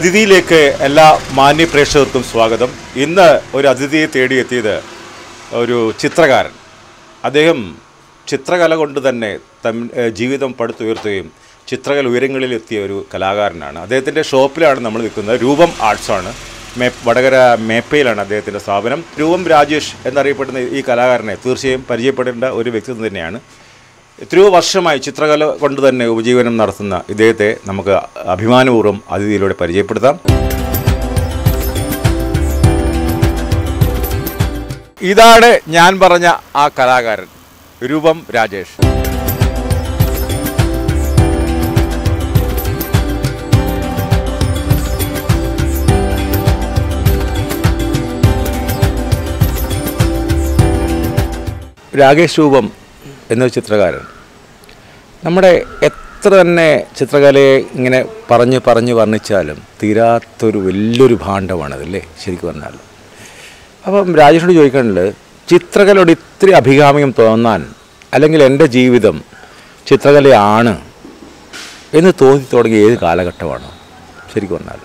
അതിഥിയിലേക്ക് എല്ലാ മാന്യ പ്രേക്ഷകർക്കും സ്വാഗതം ഇന്ന് ഒരു അതിഥിയെ തേടിയെത്തിയത് ഒരു ചിത്രകാരൻ അദ്ദേഹം ചിത്രകല കൊണ്ട് തന്നെ തം ഏഹ് ജീവിതം പടുത്തുയർത്തുകയും ചിത്രകല ഉയരങ്ങളിലെത്തിയ ഒരു കലാകാരനാണ് അദ്ദേഹത്തിൻ്റെ ഷോപ്പിലാണ് നമ്മൾ നിൽക്കുന്നത് രൂപം ആർട്സാണ് മേ വടകര മേപ്പയിലാണ് അദ്ദേഹത്തിൻ്റെ സ്ഥാപനം രൂപം രാജേഷ് എന്നറിയപ്പെടുന്ന ഈ കലാകാരനെ തീർച്ചയായും പരിചയപ്പെടേണ്ട ഒരു വ്യക്തിത്വം തന്നെയാണ് എത്രയോ വർഷമായി ചിത്രകല കൊണ്ട് തന്നെ ഉപജീവനം നടത്തുന്ന ഇദ്ദേഹത്തെ നമുക്ക് അഭിമാനപൂർവ്വം അതിഥിയിലൂടെ പരിചയപ്പെടുത്താം ഇതാണ് ഞാൻ പറഞ്ഞ ആ കലാകാരൻ രൂപം രാജേഷ് രാകേഷ് രൂപം എന്ന ചിത്രകാരൻ നമ്മുടെ എത്ര തന്നെ ചിത്രകലയെ ഇങ്ങനെ പറഞ്ഞ് പറഞ്ഞ് വർണ്ണിച്ചാലും തീരാത്തൊരു വലിയൊരു ഭാണ്ഡമാണതല്ലേ ശരിക്കും പറഞ്ഞാൽ അപ്പം രാജേഷിനോട് ചോദിക്കാനുള്ളത് ചിത്രകലയോട് ഇത്തിരി അഭികാമ്യം തോന്നാൻ അല്ലെങ്കിൽ എൻ്റെ ജീവിതം ചിത്രകലയാണ് എന്ന് തോന്നി തുടങ്ങിയ ഏത് കാലഘട്ടമാണ് ശരിക്കും പറഞ്ഞാൽ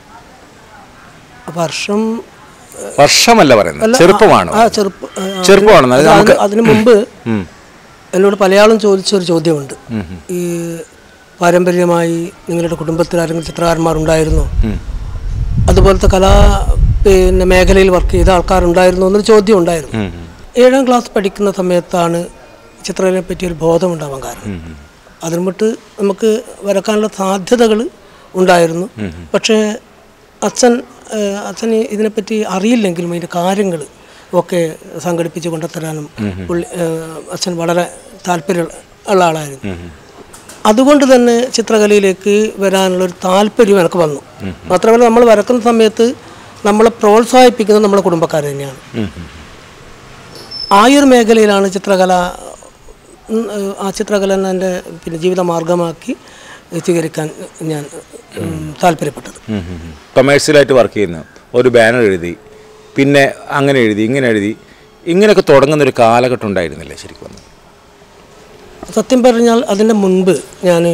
വർഷം വർഷമല്ല പറയുന്നത് ചെറുപ്പമാണ് ആ ചെറുപ്പ ആ, ആ, ചെറുപ്പമാണ് അത് അത് നമുക്ക് അതിനു മുമ്പ് ഉം. എന്നോട് പലയാളും ചോദിച്ചൊരു ചോദ്യമുണ്ട് ഈ പാരമ്പര്യമായി നിങ്ങളുടെ കുടുംബത്തിൽ ആരെങ്കിലും ചിത്രകാരന്മാരുണ്ടായിരുന്നോ അതുപോലത്തെ കലാ പിന്നെ മേഖലയിൽ വർക്ക് ചെയ്ത ആൾക്കാരുണ്ടായിരുന്നോ എന്നൊരു ചോദ്യം ഉണ്ടായിരുന്നു ഉം. ഏഴാം ക്ലാസ് പഠിക്കുന്ന സമയത്താണ് ചിത്രകലയെ പറ്റി ഒരു ബോധമുണ്ടാവാൻ കാരണം അതിന് മുട്ട് നമുക്ക് വരക്കാനുള്ള സാധ്യതകൾ ഉണ്ടായിരുന്നു പക്ഷേ അച്ഛൻ ഏഹ്, അച്ഛന് ഇതിനെപ്പറ്റി അറിയില്ലെങ്കിലും അതിൻ്റെ കാര്യങ്ങൾ ഒക്കെ സംഘടിപ്പിച്ച് കൊണ്ടുത്തരാനും പുള്ളി ഏഹ്, അച്ഛൻ വളരെ താല്പര്യം ഉള്ള ആളായിരുന്നു അതുകൊണ്ട് തന്നെ ചിത്രകലയിലേക്ക് വരാനുള്ളൊരു താല്പര്യം എനിക്ക് വന്നു മാത്രമല്ല നമ്മൾ വരക്കുന്ന സമയത്ത് നമ്മളെ പ്രോത്സാഹിപ്പിക്കുന്നത് നമ്മളെ കുടുംബക്കാർ തന്നെയാണ് ഉം. ഉം. ആ ഒരു മേഖലയിലാണ് ചിത്രകല ഉം, ഏഹ്, ആ ചിത്രകല എൻ്റെ പിന്നെ ജീവിത മാർഗമാക്കി സ്വീകരിക്കാൻ ഞാൻ ഉം, താല്പര്യപ്പെട്ടത് ഉം ഉം ഉം. കൊമേഴ്സ്യലായിട്ട് വർക്ക് ചെയ്യുന്ന ഒരു ബാനർ എഴുതി പിന്നെ അങ്ങനെ എഴുതി ഇങ്ങനെ എഴുതി ഇങ്ങനെയൊക്കെ തുടങ്ങുന്ന ഒരു കാലഘട്ടം ഉണ്ടായിരുന്നില്ലേ ശരിക്കും പറഞ്ഞാൽ? സത്യം പറഞ്ഞാൽ അതിൻ്റെ മുൻപ് ഞാൻ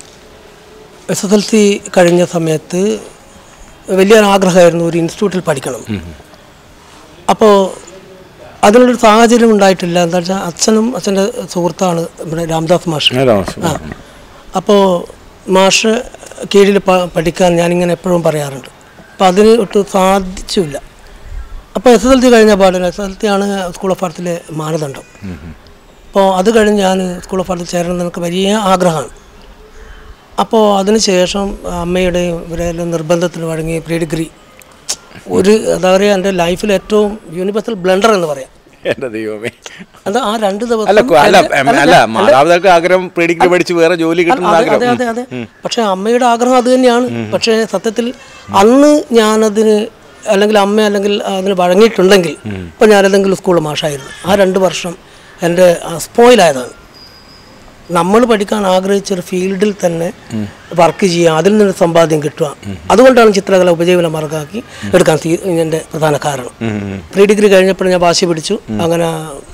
എസ് എസ് എൽ സി കഴിഞ്ഞ സമയത്ത് വലിയൊരു ആഗ്രഹമായിരുന്നു ഒരു ഇൻസ്റ്റിറ്റ്യൂട്ടിൽ പഠിക്കണം അപ്പോൾ അതിനുള്ളൊരു സാഹചര്യം ഉണ്ടായിട്ടില്ല എന്താ വെച്ചാൽ അച്ഛനും അച്ഛൻ്റെ സുഹൃത്താണ് ഇവിടെ രാംദാസ് മാഷ് ആ, രാമകൃഷ്ണൻ. ആ അപ്പോൾ മാഷ് കീഴിൽ പ- പഠിക്കാൻ ഞാനിങ്ങനെ എപ്പോഴും പറയാറുണ്ട് അപ്പോൾ അതിന് ഒട്ടും സാധിച്ചില്ല അപ്പോൾ എസ് എസ് എൽ സി കഴിഞ്ഞ പാടില്ല എസ് എസ് എൽ സി ആണ് സ്കൂൾ ഓഫ് ആർട്സിലെ മാനദണ്ഡം അപ്പോൾ അത് കഴിഞ്ഞ് ഞാൻ സ്കൂൾ ഓഫ് ആർട്സിൽ ചേരണം എന്ന് എനിക്ക് വലിയ ആഗ്രഹമാണ് അപ്പോൾ അതിനുശേഷം അമ്മയുടെയും ഇവരെല്ലാം നിർബന്ധത്തിന് വഴങ്ങി പ്രീ ഡിഗ്രി ഒരു എന്താ പറയുക എൻ്റെ ലൈഫിൽ ഏറ്റവും യൂണിവേഴ്സൽ ബ്ലണ്ടർ എന്ന് പറയാം എൻ്റെ ദൈവമേ അത് ആ രണ്ട് ദിവസം അല്ല കൊ- അല്ല എൻ്റെ- എം, അല്ല മാതാപിതാക്കൾ ആഗ്രഹം പ്രീഡിഗ്രി പഠിച്ച് വേറെ ജോലി കിട്ടുന്ന അതെ ആഗ്രഹം അതെ അതെ അതെ പക്ഷെ അമ്മയുടെ ആഗ്രഹം അത് തന്നെയാണ് പക്ഷേ സത്യത്തിൽ അന്ന് ഞാനതിന് അല്ലെങ്കിൽ അമ്മ അല്ലെങ്കിൽ അതിന് വഴങ്ങിയിട്ടുണ്ടെങ്കിൽ ഇപ്പം ഞാനേതെങ്കിലും സ്കൂൾ മാഷായിരുന്നു ആ രണ്ട് വർഷം എൻ്റെ സ്പോയിലായതാണ് നമ്മൾ പഠിക്കാൻ ആഗ്രഹിച്ച ഒരു ഫീൽഡിൽ തന്നെ വർക്ക് ചെയ്യുക അതിൽ നിന്ന് സമ്പാദ്യം കിട്ടുക അതുകൊണ്ടാണ് ചിത്രകല ഉപജീവന മാർഗ്ഗമാക്കി എടുക്കാൻ തീ- എൻ്റെ പ്രധാന കാരണം പ്രീ ഡിഗ്രി കഴിഞ്ഞപ്പോൾ ഞാൻ വാശി പിടിച്ചു അങ്ങനെ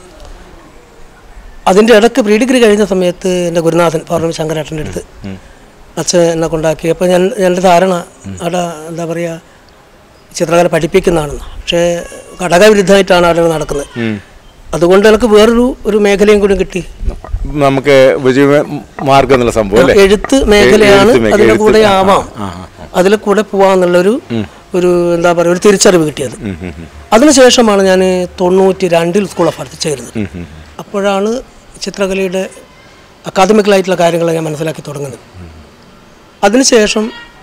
അതിൻ്റെ ഇടയ്ക്ക് പ്രീ ഡിഗ്രി കഴിഞ്ഞ സമയത്ത് എൻ്റെ ഗുരുനാഥൻ പൗർണമി ശങ്കരേട്ടൻ്റെ അടുത്ത് അച്ഛൻ എന്നെ കൊണ്ടാക്കി അപ്പോൾ ഞാൻ എൻ്റെ ധാരണ അവിടെ എന്താ പറയുക ചിത്രകല പഠിപ്പിക്കുന്നതാണെന്ന് പക്ഷേ ഘടകവിരുദ്ധമായിട്ടാണ് അവിടെ നടക്കുന്നത് അതുകൊണ്ട് എനിക്ക് വേറൊരു ഒരു മേഖലയും കൂടി കിട്ടി നമുക്ക് വിജയ മാർഗം എന്നുള്ള സംഭവം അല്ലേ എഴുത്ത് മേഖലയാണ് എഴുത്ത് മേഖല, അതിൻ്റെ എഴുത്ത്. കൂടെ ആ, ആവാം ആ, അതിൽ കൂടെ പോവാന്നുള്ളൊരു ഒരു എന്താ പറയുക ഒരു തിരിച്ചറിവ് കിട്ടിയത് അതിനുശേഷമാണ് ഞാൻ തൊണ്ണൂറ്റി രണ്ടിൽ സ്കൂൾ ഓഫ് ആർട്സ് ചേരുന്നത് അപ്പോഴാണ് ചിത്രകലയുടെ അക്കാദമിക്കലായിട്ടുള്ള കാര്യങ്ങൾ ഞാൻ മനസ്സിലാക്കി തുടങ്ങുന്നത് അതിനുശേഷം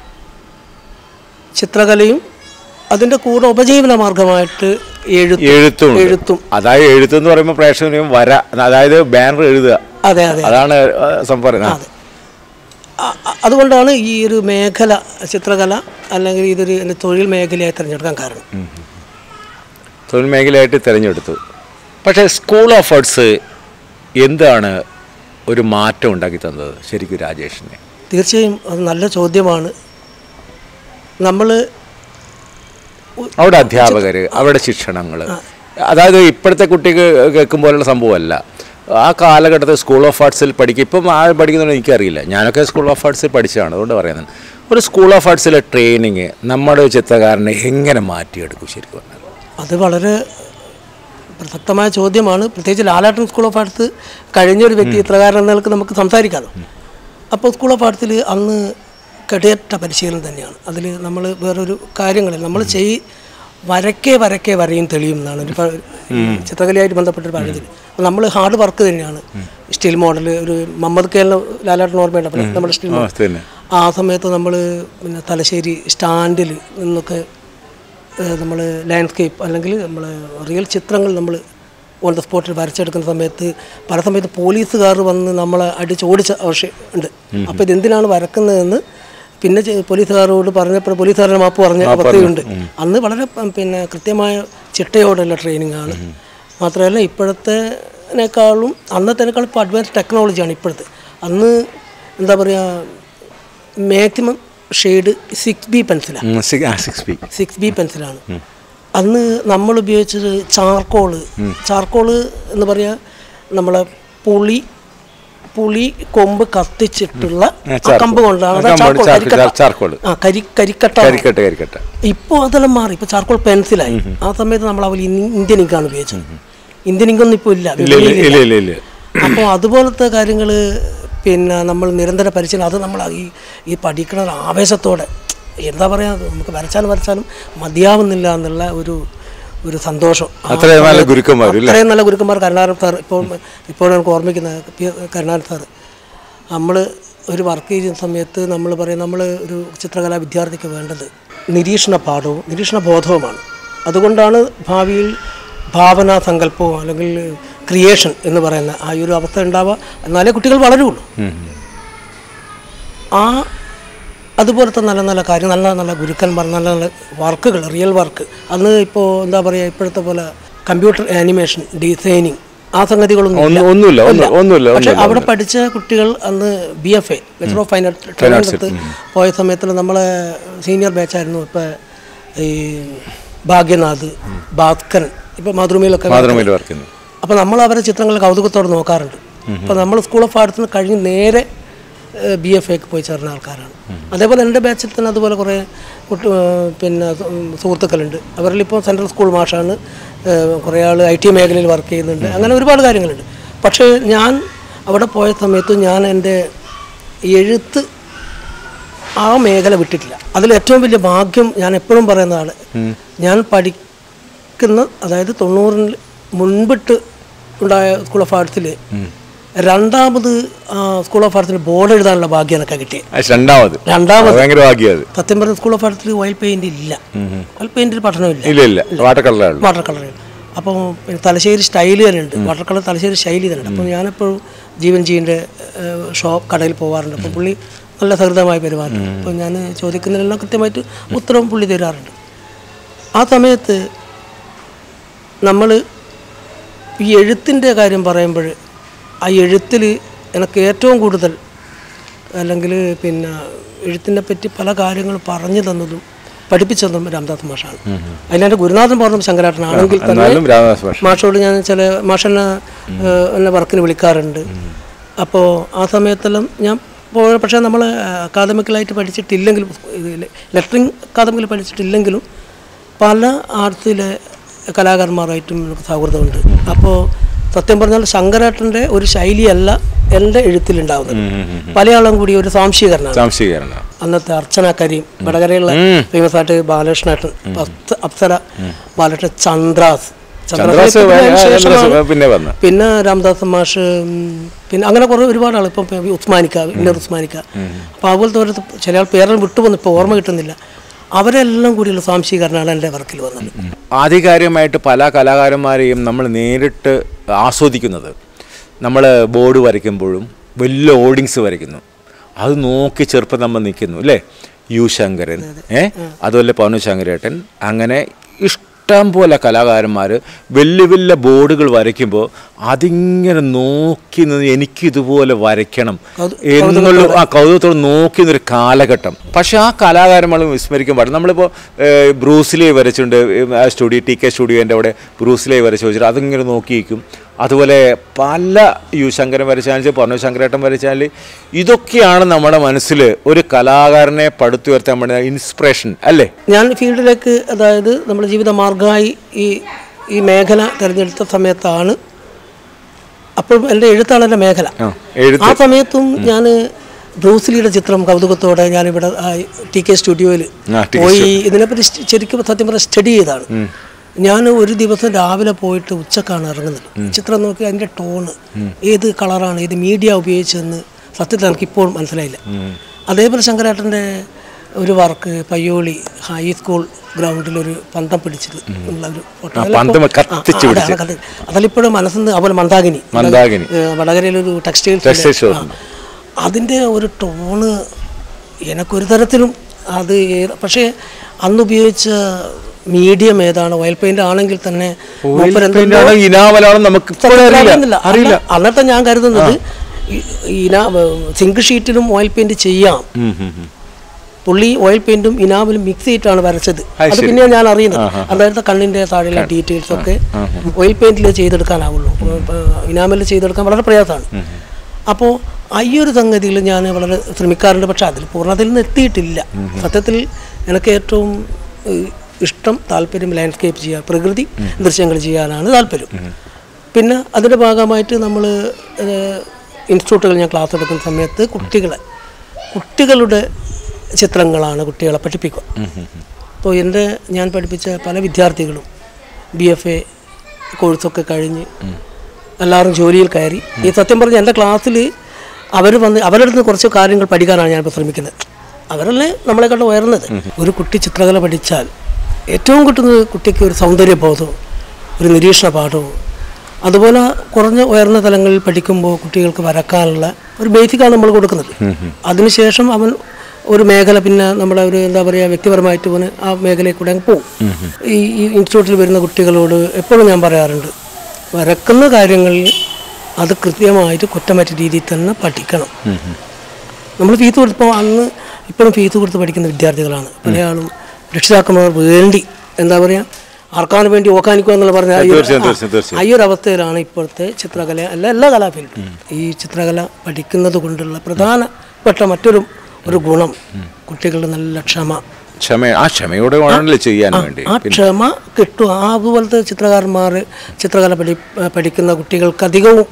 ചിത്രകലയും അതിൻ്റെ കൂടെ ഉപജീവന മാർഗമായിട്ട് എഴുത്തും എഴുത്തും ഉണ്ട്. എഴുത്തും അതായത് എഴുത്ത് എന്ന് പറയുമ്പോൾ പ്രേക്ഷകനും വര അതായത് ബാനർ എഴുതുക അതെ അതെ അതാണ് ആ, സംഭവം ആ. അതെ അ- അ- അതുകൊണ്ടാണ് ഈ ഒരു മേഖല ചിത്രകല അല്ലെങ്കിൽ ഇതൊരു എൻ്റെ തൊഴിൽ മേഖലയായി തിരഞ്ഞെടുക്കാൻ കാരണം തൊഴിൽ മേഖലയായിട്ട് തിരഞ്ഞെടുത്തു പക്ഷേ സ്കൂൾ ഓഫ് ആർട്സ് എന്താണ് ഒരു മാറ്റം ഉണ്ടാക്കി തന്നത് ശരിക്കും രാജേഷിനെ തീർച്ചയായും അത് നല്ല ചോദ്യമാണ് നമ്മൾ അവിടെ അധ്യാപകർ അവിടെ ശിക്ഷണങ്ങൾ അതായത് ഇപ്പോഴത്തെ കുട്ടിക്ക് കേൾക്കും പോലുള്ള സംഭവമല്ല ആ കാലഘട്ടത്തിൽ സ്കൂൾ ഓഫ് ആർട്സിൽ പഠിക്കും ഇപ്പം ആ പഠിക്കുന്നുണ്ടോ എനിക്കറിയില്ല ഞാനൊക്കെ സ്കൂൾ ഓഫ് ആർട്സിൽ പഠിച്ചതാണ് അതുകൊണ്ട് പറയുന്നത് ഒരു സ്കൂൾ ഓഫ് ആർട്സിലെ ട്രെയിനിങ് നമ്മുടെ ചിത്രകാരനെ എങ്ങനെ മാറ്റിയെടുക്കും ശരിക്കും പറഞ്ഞാൽ അത് വളരെ പ്രസക്തമായ ചോദ്യമാണ് പ്രത്യേകിച്ച് ലാലാട്ടൻ സ്കൂൾ ഓഫ് ആർട്സ് കഴിഞ്ഞൊരു വ്യക്തി ചിത്രകാരൻ എന്ന നിലക്ക് നമുക്ക് സംസാരിക്കാമല്ലോ അപ്പോൾ സ്കൂൾ ഓഫ് ആർട്സിൽ അന്ന് കടിയറ്റ പരിശീലനം തന്നെയാണ് അതിൽ നമ്മൾ വേറൊരു കാര്യങ്ങളിൽ നമ്മൾ ചെയ് വരക്കെ വരക്കെ വരയും തെളിയും എന്നാണ് ഒരു പ- ചിത്രകലയായിട്ട് ബന്ധപ്പെട്ടൊരു പഴയതിൽ അപ്പോൾ നമ്മൾ ഹാർഡ് വർക്ക് തന്നെയാണ് സ്റ്റിൽ മോഡൽ ഒരു മുഹമ്മദ് കേരള ലാലാട്ടൻ ഓർമ്മയുണ്ട് നമ്മുടെ സ്റ്റിൽ മോഡൽ തന്നെ ആ സമയത്ത് നമ്മൾ പിന്നെ തലശ്ശേരി സ്റ്റാൻഡിൽ നിന്നൊക്കെ നമ്മൾ ലാൻഡ്സ്കേപ്പ് അല്ലെങ്കിൽ നമ്മൾ റിയൽ ചിത്രങ്ങൾ നമ്മൾ ഓൺ ദ സ്പോട്ടിൽ വരച്ചെടുക്കുന്ന സമയത്ത് പല സമയത്ത് പോലീസുകാർ വന്ന് നമ്മളെ അടിച്ചോടിച്ച ആവശ്യം ഉണ്ട് അപ്പോൾ ഇതെന്തിനാണ് വരക്കുന്നതെന്ന് പിന്നെ ചെ- പോലീസുകാരോട് പറഞ്ഞപ്പോൾ പോലീസുകാരുടെ മാപ്പ് പറഞ്ഞ അവസ്ഥയുണ്ട് അന്ന് വളരെ പ- പിന്നെ കൃത്യമായ ചിട്ടയോടുള്ള ട്രെയിനിങ് ആണ് മാത്രമല്ല ഇപ്പോഴത്തേനേക്കാളും അന്നത്തേനേക്കാളും ഇപ്പോൾ അഡ്വാൻസ് ടെക്നോളജിയാണ് ഇപ്പോഴത്തെ അന്ന് എന്താ പറയുക മാക്സിമം ഷെയ്ഡ് സിക്സ് ബി പെൻസിലാണ് സിക്സ് പി സിക്സ് ബി പെൻസിലാണ് അന്ന് നമ്മൾ ഉപയോഗിച്ചത് ചാർക്കോള് ചാർക്കോള് എന്ന് പറയാ നമ്മളെ പുളി പുളി കൊമ്പ് കത്തിച്ചിട്ടുള്ള ആ ചാർക്കോൾ. കമ്പ് കൊണ്ടാണ് അതാ കമ്പ് ചാർക്കോൾ, ചാർക്കോൾ, കരിക്കട്ട. ചാർക്കോൾ. ആ കരി കരിക്കട്ട കരിക്കട്ടെ കരിക്കട്ടെ ഇപ്പോൾ അതെല്ലാം മാറി ഇപ്പോൾ ചാർക്കോൾ പെൻസിലായി ആ സമയത്ത് നമ്മൾ അവർ ഇന്ത്യൻ ഇങ്കാണ് ഉപയോഗിച്ചത് ഇന്ത്യൻ ഇങ്കൊന്നും ഇപ്പോൾ ഇല്ല ഇല്ല ഇല്ല ഇല്ല ഇല്ല ഇല്ല അപ്പോൾ അതുപോലത്തെ കാര്യങ്ങൾ പിന്നെ നമ്മൾ നിരന്തര പരിശീലനം അത് നമ്മൾ ഈ ഈ പഠിക്കണ ഒരു ആവേശത്തോടെ എന്താ പറയുക നമുക്ക് വരച്ചാലും വരച്ചാലും മതിയാവുന്നില്ല എന്നുള്ള ഒരു ഒരു സന്തോഷം ആ അത്രയും നല്ല ഗുരുക്കന്മാരും ഇല്ലേ? അത്രയും നല്ല ഗുരുക്കന്മാർ കരുണാകരൻ സാർ ഇപ്പോൾ ഇപ്പോൾ എനിക്ക് ഓർമ്മിക്കുന്ന പി കരുണാകരൻ സാർ നമ്മൾ ഒരു വർക്ക് ചെയ്യുന്ന സമയത്ത് നമ്മൾ പറയും നമ്മൾ ഒരു ചിത്രകലാ വിദ്യാർത്ഥിക്ക് വേണ്ടത് നിരീക്ഷണ പാഠവും നിരീക്ഷണ ബോധവുമാണ് അതുകൊണ്ടാണ് ഭാവിയിൽ ഭാവനാ സങ്കല്പവും അല്ലെങ്കിൽ ക്രിയേഷൻ എന്ന് പറയുന്ന ആ ഒരു അവസ്ഥ ഉണ്ടാവുക എന്നാലേ കുട്ടികൾ വളരുള്ളൂ ആ അതുപോലത്തെ നല്ല നല്ല കാര്യം നല്ല നല്ല ഗുരുക്കന്മാർ നല്ല നല്ല വർക്കുകൾ റിയൽ വർക്ക് അന്ന് ഇപ്പോൾ എന്താ പറയുക ഇപ്പോഴത്തെ പോലെ കമ്പ്യൂട്ടർ ആനിമേഷൻ ഡിസൈനിങ് ആ സംഗതികളൊന്നും ഇല്ല. ഒന്നും- ഒന്നുമില്ല ഒന്നും- ഒന്നുമില്ല പക്ഷെ ഒന്നുമില്ല അവിടെ പഠിച്ച കുട്ടികൾ അന്ന് B F A bachelor of fine art ട്രിവാൻഡ്രത്ത് പോയ സമയത്തിൽ നമ്മളെ സീനിയർ ബാച്ചായിരുന്നു ഇപ്പം ഈ ഭാഗ്യനാഥ് ഭാസ്കരൻ ഇപ്പം മാതൃഭൂമിയിലൊക്കെ മാതൃമയിൽ വർക്ക് ചെയ്യുന്നു അപ്പോൾ നമ്മൾ അവരെ ചിത്രങ്ങൾ കൗതുകത്തോടെ നോക്കാറുണ്ട് അപ്പോൾ നമ്മൾ സ്കൂൾ ഓഫ് ആർട്സിന് കഴിഞ്ഞ് നേരെ ബി എഫ് എക്ക് പോയി ചേർന്ന ആൾക്കാരാണ് അതേപോലെ എൻ്റെ ബാച്ചിൽ തന്നെ അതുപോലെ കുറേ കുട്ടി ഏഹ് പിന്നെ സു- ഉം സുഹൃത്തുക്കളുണ്ട് അവരിൽ ഇപ്പോൾ സെൻട്രൽ സ്കൂൾ മാഷാണ് ഏഹ് കുറേ ആൾ ഐ ടി മേഖലയിൽ വർക്ക് ചെയ്യുന്നുണ്ട് അങ്ങനെ ഒരുപാട് കാര്യങ്ങളുണ്ട് പക്ഷേ ഞാൻ അവിടെ പോയ സമയത്ത് ഞാൻ എൻ്റെ എഴുത്ത് ആ മേഖല വിട്ടിട്ടില്ല അതിൽ ഏറ്റവും വലിയ ഭാഗ്യം ഞാൻ എപ്പോഴും പറയുന്നതാണ് ഞാൻ പഠിക്കുന്ന അതായത് തൊണ്ണൂറിന് മുൻപിട്ട് ഉണ്ടായ സ്കൂൾ ഓഫ് ആർട്സിൽ രണ്ടാമത് ആ, സ്കൂൾ ഓഫ് ആർട്സിൽ ബോർഡ് എഴുതാനുള്ള ഭാഗ്യം എനിക്ക് കിട്ടിയത് അത് രണ്ടാമത് രണ്ടാമത് അത് ഭയങ്കര ഭാഗ്യത് സത്യം പറഞ്ഞ സ്കൂൾ ഓഫ് ആർട്സിൽ ഓയിൽ പെയിന്റ് ഇല്ല ഓയിൽ പെയിന്റിൽ പഠനമില്ല ഇല്ല ഇല്ല വാട്ടർ കളറാണ് വാട്ടർ കളർ അപ്പോൾ പിന്നെ തലശ്ശേരി സ്റ്റൈൽ തന്നെ ഉണ്ട് വാട്ടർ കളർ തലശ്ശേരി ശൈലി തന്നെ ഉണ്ട് അപ്പോൾ ഞാനെപ്പോഴും ജീവൻ ജീൻ്റെ ഷോപ്പ് കടയിൽ പോകാറുണ്ട് അപ്പോൾ പുള്ളി നല്ല സഹൃദയമായി പെരുമാറും അപ്പോൾ ഞാൻ ചോദിക്കുന്നതിനെല്ലാം കൃത്യമായിട്ട് ഉത്തരവും പുള്ളി തരാറുണ്ട് ആ സമയത്ത് നമ്മൾ ഈ എഴുത്തിൻ്റെ കാര്യം പറയുമ്പോൾ ആ എഴുത്തിൽ എനിക്ക് ഏറ്റവും കൂടുതൽ അല്ലെങ്കിൽ പിന്നെ എഴുത്തിനെ പറ്റി പല കാര്യങ്ങളും പറഞ്ഞു തന്നതും പഠിപ്പിച്ചു തന്നതും രാംദാസ് മാഷാണ് അതിലെൻ്റെ ഗുരുനാഥൻ പറഞ്ഞ ശങ്കരാട്ടനാണെങ്കിൽ തന്നെ എന്നാലും രാമദാസ് മാഷ് മാഷോട് ഞാൻ ചില മാഷെന്നെ ഏഹ്, എന്നെ വർക്കിന് വിളിക്കാറുണ്ട് അപ്പോൾ ആ സമയത്തെല്ലാം ഞാൻ പോയ പക്ഷേ നമ്മൾ അക്കാദമിക്കലായിട്ട് പഠിച്ചിട്ടില്ലെങ്കിലും ലെറ്ററിങ് അക്കാദമിക്കിൽ പഠിച്ചിട്ടില്ലെങ്കിലും പല ആർട്സിലെ കലാകാരന്മാരായിട്ടും നമുക്ക് സൗഹൃദമുണ്ട് അപ്പോൾ സത്യം പറഞ്ഞാൽ ശങ്കരേട്ടൻ്റെ ഒരു ശൈലിയല്ല എൻ്റെ എഴുത്തിലുണ്ടാവുന്നത് പലയാളും കൂടി ഒരു സാംശീകരണമാണ് സംശീകരണം അന്നത്തെ അർച്ചന കരീം വടകരയുള്ള ഫേമസ് ആയിട്ട് ബാലകൃഷ്ണേട്ടൻ അപ്സ- അപ്സര ബാലകൃഷ്ണൻ ചന്ദ്രാസ് ചന്ദ്രാസ് ചന്ദ്രാസ് ഇപ്പം അതിന് ശേഷമാണ് ചന്ദ്രാസ് പിന്നെ വന്ന പിന്നെ രാംദാസ് മാഷ് ഉം, പിന്നെ അങ്ങനെ കുറേ ഒരുപാട് ആൾ ഇപ്പം ഇപ്പം ഉസ്മാനിക്ക ഇന്നർ ഉസ്മാനിക്ക അപ്പോൾ അതുപോലത്തെ ഒരു ചില ആൾ പേരെല്ലാം വിട്ടുപോകുന്നു ഇപ്പോൾ ഓർമ്മ കിട്ടുന്നില്ല അവരെല്ലാം കൂടിയുള്ള സ്വാംശീകരണമാണ് എൻ്റെ വർക്കിൽ വന്നത് ആധികാരികമായിട്ട് പല കലാകാരന്മാരെയും നമ്മൾ നേരിട്ട് ആസ്വദിക്കുന്നത് നമ്മൾ ബോർഡ് വരയ്ക്കുമ്പോഴും വലിയ ഓഡിങ്സ് വരയ്ക്കുന്നു അത് നോക്കി ചെറുപ്പം നമ്മൾ നിൽക്കുന്നു അല്ലേ യു ശങ്കരൻ ഏ അതുപോലെ പവനു ശങ്കരേട്ടൻ അങ്ങനെ ഇഷ്ടം പോലെ കലാകാരന്മാർ വലിയ വലിയ ബോർഡുകൾ വരയ്ക്കുമ്പോൾ അതിങ്ങനെ നോക്കി നിന്ന് എനിക്കിതുപോലെ വരയ്ക്കണം എന്നുള്ള ആ കൗതുകത്തോടെ നോക്കി നിന്നൊരു കാലഘട്ടം പക്ഷെ ആ കലാകാരന്മാർ വിസ്മരിക്കാൻ പാടില്ല നമ്മളിപ്പോൾ ബ്രൂസിലെ വരച്ചിട്ടുണ്ട് ആ സ്റ്റുഡിയോ ടി കെ സ്റ്റുഡിയോൻ്റെ അവിടെ ബ്രൂസിലെ വരച്ച് വെച്ചിട്ട് അതിങ്ങനെ നോക്കിയിരിക്കും അതുപോലെ പല യു ശങ്കരൻ വരച്ചാൽ പറഞ്ഞു ശങ്കരേട്ടൻ വരച്ചാൽ ഇതൊക്കെയാണ് നമ്മുടെ മനസ്സിൽ ഒരു കലാകാരനെ പടുത്തുയർത്താൻ വേണ്ട ഇൻസ്പിറേഷൻ അല്ലേ ഞാൻ ഫീൽഡിലേക്ക് അതായത് നമ്മുടെ ജീവിത മാർഗമായി ഈ ഈ മേഖല തിരഞ്ഞെടുത്ത സമയത്താണ് അപ്പോൾ എൻ്റെ എഴുത്താണ് എൻ്റെ മേഖല ആ എഴുത്ത് ആ സമയത്തും ഞാൻ ബ്രൂസ്ലിയുടെ ചിത്രം കൗതുകത്തോടെ ഞാനിവിടെ ആ ടി കെ സ്റ്റുഡിയോയിൽ ആ, ടി കെ പോയി ഇതിനെപ്പറ്റി സ്റ്റ് ശരിക്കും സത്യം പറഞ്ഞാൽ സ്റ്റഡി ചെയ്താണ് ഞാൻ ഒരു ദിവസം രാവിലെ പോയിട്ട് ഉച്ചക്കാണ് ഇറങ്ങുന്നത് ചിത്രം നോക്കി അതിൻ്റെ ടോണ് ഏത് കളറാണ് ഏത് മീഡിയ ഉപയോഗിച്ചതെന്ന് സത്യത്തിൽ എനിക്ക് ഇപ്പോൾ മനസ്സിലായില്ല അതേപോലെ ശങ്കരേട്ടൻ്റെ ഒരു വർക്ക് പയ്യോളി ഹൈസ്കൂൾ ഗ്രൗണ്ടിൽ ഒരു പന്തം പിടിച്ചത് ഉള്ള ഒരു ഫോട്ടോ ആ, പന്തം കത്തിച്ച് പിടിച്ച്. അതിലിപ്പോഴും മനസ്സിൽ നിന്ന് അതുപോലെ മന്ദാകിനി മന്ദാകിനി. ഏഹ് വടകരയിലൊരു ടെക്സ്റ്റൈൽ Textile shop. അതിൻ്റെ ഒരു ടോണ് എനക്കൊരു തരത്തിലും അത് ഏത് പക്ഷേ അന്ന് ഉപയോഗിച്ച മീഡിയം ഏതാണ് ഓയിൽ പെയിന്റ് ആണെങ്കിൽ തന്നെ മൂപ്പരെന്തോ- പിന്നെയാണ് ഇനാമലാണെന്ന് നമുക്ക് ഇപ്പോഴും അറിയില്ല അറിയുന്നില്ല. അറിയില്ല അന്ന- അന്നത്തെ ഞാൻ കരുതുന്നത് ഈ- ഇന സിങ്ക് ഷീറ്റിലും ഓയിൽ പെയിന്റ് ചെയ്യാം ഉം, ഉം, ഉം. പുള്ളി ഓയിൽ പെയിന്റും ഇനാമലും മിക്സ് ചെയ്തിട്ടാണ് വരച്ചത് അത് അത് ശരി. പിന്നെ ഞാൻ അറിയുന്നത് അതായത് കണ്ണിന്റെ താഴെയുള്ള ഡീറ്റെയിൽസ് ഒക്കെ ഓയിൽ പെയിന്റിൽ ചെയ്തെടുക്കാനാവുള്ളൂ ഇനാമലിൽ ചെയ്തെടുക്കാൻ വളരെ പ്രയാസമാണ് അപ്പോൾ ഈ ഒരു സംഗതിയിൽ ഞാൻ വളരെ ശ്രമിക്കാറുണ്ട് പക്ഷെ അതിൽ പൂർണ്ണതയിൽ നിന്ന് എത്തിയിട്ടില്ല സത്യത്തിൽ എനിക്ക് ഏറ്റവും ഏഹ്, ഇഷ്ടം താല്പര്യം ലാൻഡ്സ്കേപ്പ് ചെയ്യാൻ പ്രകൃതി ദൃശ്യങ്ങൾ ചെയ്യാനാണ് താല്പര്യം പിന്നെ അതിൻ്റെ ഭാഗമായിട്ട് നമ്മൾ ഇൻസ്റ്റിറ്റ്യൂട്ടുകൾ ഞാൻ ക്ലാസ് എടുക്കുന്ന സമയത്ത് കുട്ടികളെ കുട്ടികളുടെ ചിത്രങ്ങളാണ് കുട്ടികളെ പഠിപ്പിക്കുക അപ്പോൾ എൻ്റെ ഞാൻ പഠിപ്പിച്ച പല വിദ്യാർത്ഥികളും ബി എഫ് എ കോഴ്സൊക്കെ കഴിഞ്ഞ് എല്ലാവരും ജോലിയിൽ കയറി ഈ സത്യം പറഞ്ഞ എൻ്റെ ക്ലാസ്സിൽ അവർ വന്ന് അവരുടെ അടുത്ത് കുറച്ച് കാര്യങ്ങൾ പഠിക്കാനാണ് ഞാനിപ്പോൾ ശ്രമിക്കുന്നത് അവരല്ലേ നമ്മളെക്കാളും ഉയർന്നത് ഒരു കുട്ടി ചിത്രകല പഠിച്ചാൽ ഏറ്റവും കിട്ടുന്നത് കുട്ടിക്ക് ഒരു സൗന്ദര്യബോധവും ഒരു നിരീക്ഷണ പാഠവും അതുപോലെ കുറഞ്ഞ ഉയർന്ന തലങ്ങളിൽ പഠിക്കുമ്പോൾ കുട്ടികൾക്ക് വരക്കാനുള്ള ഒരു ബേസിക്കാണ് നമ്മൾ കൊടുക്കുന്നത് അതിനുശേഷം അവൻ ഒരു മേഖല പിന്നെ നമ്മുടെ ഒരു എന്താ പറയുക വ്യക്തിപരമായിട്ട് അവന് ആ മേഖലയിൽ കൂടെ അങ്ങ് പോകും ഈ ഈ ഇൻസ്റ്റിറ്റ്യൂട്ടിൽ വരുന്ന കുട്ടികളോട് എപ്പോഴും ഞാൻ പറയാറുണ്ട് വരക്കുന്ന കാര്യങ്ങളിൽ അത് കൃത്യമായിട്ട് കുറ്റമറ്റ രീതിയിൽ തന്നെ പഠിക്കണം നമ്മൾ ഫീസ് കൊടുത്തപ്പോൾ അന്ന് ഇപ്പോഴും ഫീസ് കൊടുത്ത് പഠിക്കുന്ന വിദ്യാർത്ഥികളാണ് പല ആളും രക്ഷിതാക്കന്മാർ വേണ്ടി എന്താ പറയുക ആർക്കാണ് വേണ്ടി ഓക്കാനിക്കുക എന്നുള്ള പറഞ്ഞ ആ ഒരു- തീർച്ചയായും, ആ, തീർച്ചയായും, തീർച്ചയായും. ആ ഈ ഒരു അവസ്ഥയിലാണ് ഇപ്പോഴത്തെ ചിത്രകല അല്ല എല്ലാ കലാഫീൽഡും ഈ ചിത്രകല പഠിക്കുന്നത് കൊണ്ടുള്ള പ്രധാനപ്പെട്ട മറ്റൊരു ഒരു ഗുണം കുട്ടികളുടെ നല്ല ക്ഷമ ക്ഷമ ആ ക്ഷമയോടെ വേണമല്ലോ ചെയ്യാൻ വേണ്ടി ആ ക്ഷമ കിട്ടും ആ അതുപോലത്തെ ചിത്രകാരന്മാർ ചിത്രകല പഠി പഠിക്കുന്ന കുട്ടികൾക്ക് അധികവും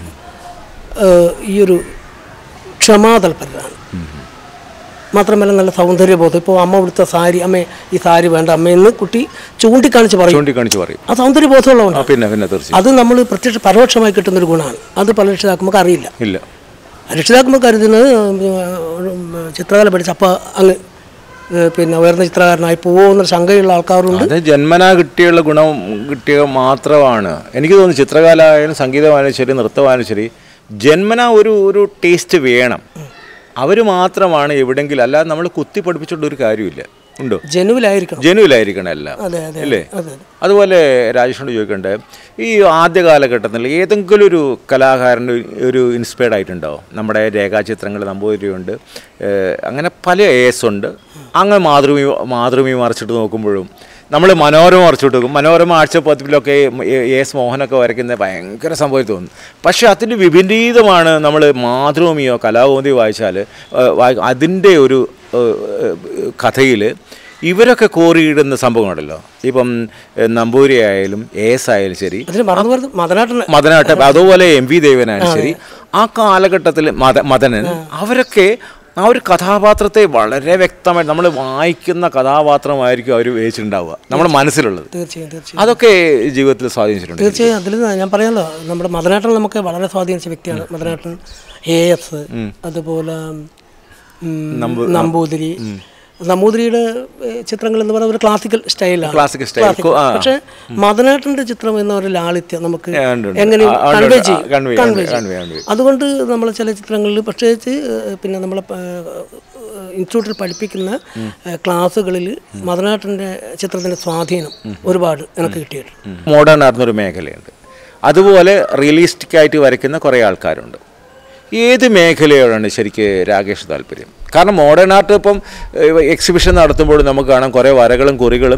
ഏഹ്, ഈ ഒരു ക്ഷമാതൽപരരാണ് മാത്രമല്ല നല്ല സൗന്ദര്യബോധം ഇപ്പോൾ അമ്മ കൊടുത്ത സാരി അമ്മേ ഈ സാരി വേണ്ട അമ്മയെന്ന് കുട്ടി ചൂണ്ടിക്കാണിച്ച് പറയും ചൂണ്ടിക്കാണിച്ച് പറയും ആ സൗന്ദര്യബോധമുള്ളതുകൊണ്ട് ആ പിന്നെ പിന്നെ തീർച്ചയായും അത് നമ്മൾ പ്രത്യക്ഷ പരോക്ഷമായി കിട്ടുന്നൊരു ഗുണമാണ് അത് പല രക്ഷിതാക്കന്മാർക്ക് അറിയില്ല ഇല്ല രക്ഷിതാക്കന്മാർ കരുതുന്നത് ഉം, ചിത്രകല പഠിച്ച അപ്പോൾ അങ്ങ് ഏഹ്, പിന്നെ ഉയർന്ന ചിത്രകാരനായി പോകുന്ന ശങ്കയുള്ള ആൾക്കാരുണ്ട് അത് ജന്മനാ കിട്ടിയുള്ള ഗുണം കിട്ടിയ മാത്രമാണ് എനിക്ക് തോന്നുന്നു ചിത്രകലായാലും സംഗീതമായാലും ശരി നൃത്തമായാലും ശരി ജന്മനാ ഒരു ഒരു ടേസ്റ്റ് വേണം അവർ മാത്രമാണ് എവിടെങ്കിലും അല്ലാതെ നമ്മൾ കുത്തി പഠിപ്പിച്ചുകൊണ്ട് ഒരു കാര്യമില്ല ഉണ്ടോ ജനുവിലായിരിക്കണം ജനുവിലായിരിക്കണം എല്ലാം അതെ അതെ അല്ലേ അതെ അതുപോലെ രാജേഷിനോട് ചോദിക്കണ്ടേ ഈ ആദ്യ കാലഘട്ടത്തിൽ ഏതെങ്കിലും ഒരു കലാകാരൻ്റെ ഒരു ഇൻസ്പയർഡ് ആയിട്ടുണ്ടോ നമ്മുടെ രേഖാചിത്രങ്ങൾ നമ്പൂതിരിയുണ്ട് ഏഹ് അങ്ങനെ പല എസ് ഉണ്ട് അങ്ങനെ മാതൃഭൂമി മാതൃഭൂമി മറിച്ചിട്ട് നോക്കുമ്പോഴും നമ്മൾ മനോരമ മറിച്ചിട്ട് നോക്കും മനോരമ ആഴ്ചപ്പതിപ്പിലൊക്കെ എ എസ് മോഹനൊക്കെ വരയ്ക്കുന്നത് ഭയങ്കര സംഭവം തോന്നും പക്ഷേ അതിന് വിപരീതമാണ് നമ്മൾ മാതൃഭൂമിയോ കലാഭൂമിയോ വായിച്ചാൽ അതിൻ്റെ ഒരു കഥയിൽ ഇവരൊക്കെ കോറിയിടുന്ന സംഭവങ്ങളുണ്ടല്ലോ ഇപ്പം ഏഹ്, നമ്പൂരി ആയാലും എസ് ആയാലും ശരി അതിന് മറന്നു വരുന്നത് മതനാട്ടന് മദനാട്ടം അതുപോലെ എം വി ദേവനായാലും ശരി ആ കാലഘട്ടത്തിൽ മദ മദനൻ അവരൊക്കെ ആ ഒരു കഥാപാത്രത്തെ വളരെ വ്യക്തമായിട്ട് നമ്മൾ വായിക്കുന്ന കഥാപാത്രമായിരിക്കും അവർ വേച്ചിട്ടുണ്ടാവുക നമ്മുടെ മനസ്സിലുള്ളത് തീർച്ചയായും തീർച്ചയായും അതൊക്കെ ജീവിതത്തിൽ സ്വാധീനിച്ചിട്ടുണ്ട് തീർച്ചയായും അതിൽ ഞാൻ പറയാമല്ലോ നമ്മുടെ മതനാട്ടൻ നമുക്ക് വളരെ സ്വാധീനിച്ച വ്യക്തിയാണ് മതനാട്ടൻ എ എസ് അതുപോലെ ഉം, നമ്പൂതിരി നമ്പൂതിരിയുടെ ഏഹ്, ചിത്രങ്ങൾ എന്ന് പറയുന്നത് ഒരു ക്ലാസിക്കൽ സ്റ്റൈലാണ് ക്ലാസിക് സ്റ്റൈൽ പക്ഷെ മദനാട്ടന്റെ ചിത്രം എന്ന ഒരു ലാളിത്യം നമുക്ക് ആ, ഉണ്ട്, ഉണ്ട്. എങ്ങനെ ആ, ഉണ്ട്, കൺവേ ഉണ്ട്. ചെയ്യും ആ, convey, convey convey, ചെയ്യും. convey, convey. അതുകൊണ്ട് നമ്മൾ ചില ചിത്രങ്ങളിൽ പ്രത്യേകിച്ച് ഏഹ്, പിന്നെ നമ്മളെ ഇൻസ്റ്റിറ്റ്യൂട്ടിൽ പഠിപ്പിക്കുന്ന ഏഹ്, ക്ലാസ്സുകളിൽ മദനാട്ടൻ്റെ ചിത്രത്തിൻ്റെ സ്വാധീനം ഒരുപാട് എനിക്ക് കിട്ടിയിട്ടുണ്ട് മോഡേൺ ആയിരുന്നൊരു മേഖലയുണ്ട് അതുപോലെ റിയലിസ്റ്റിക് ആയിട്ട് വരയ്ക്കുന്ന കുറേ ആൾക്കാരുണ്ട് ഏത് മേഖലയോടാണ് ശരിക്ക് രാകേഷ് താല്പര്യം കാരണം മോഡേൺ ആർട്ട് ഇപ്പം എക്സിബിഷൻ നടത്തുമ്പോൾ നമുക്ക് കാണാം കുറേ വരകളും കുറികളും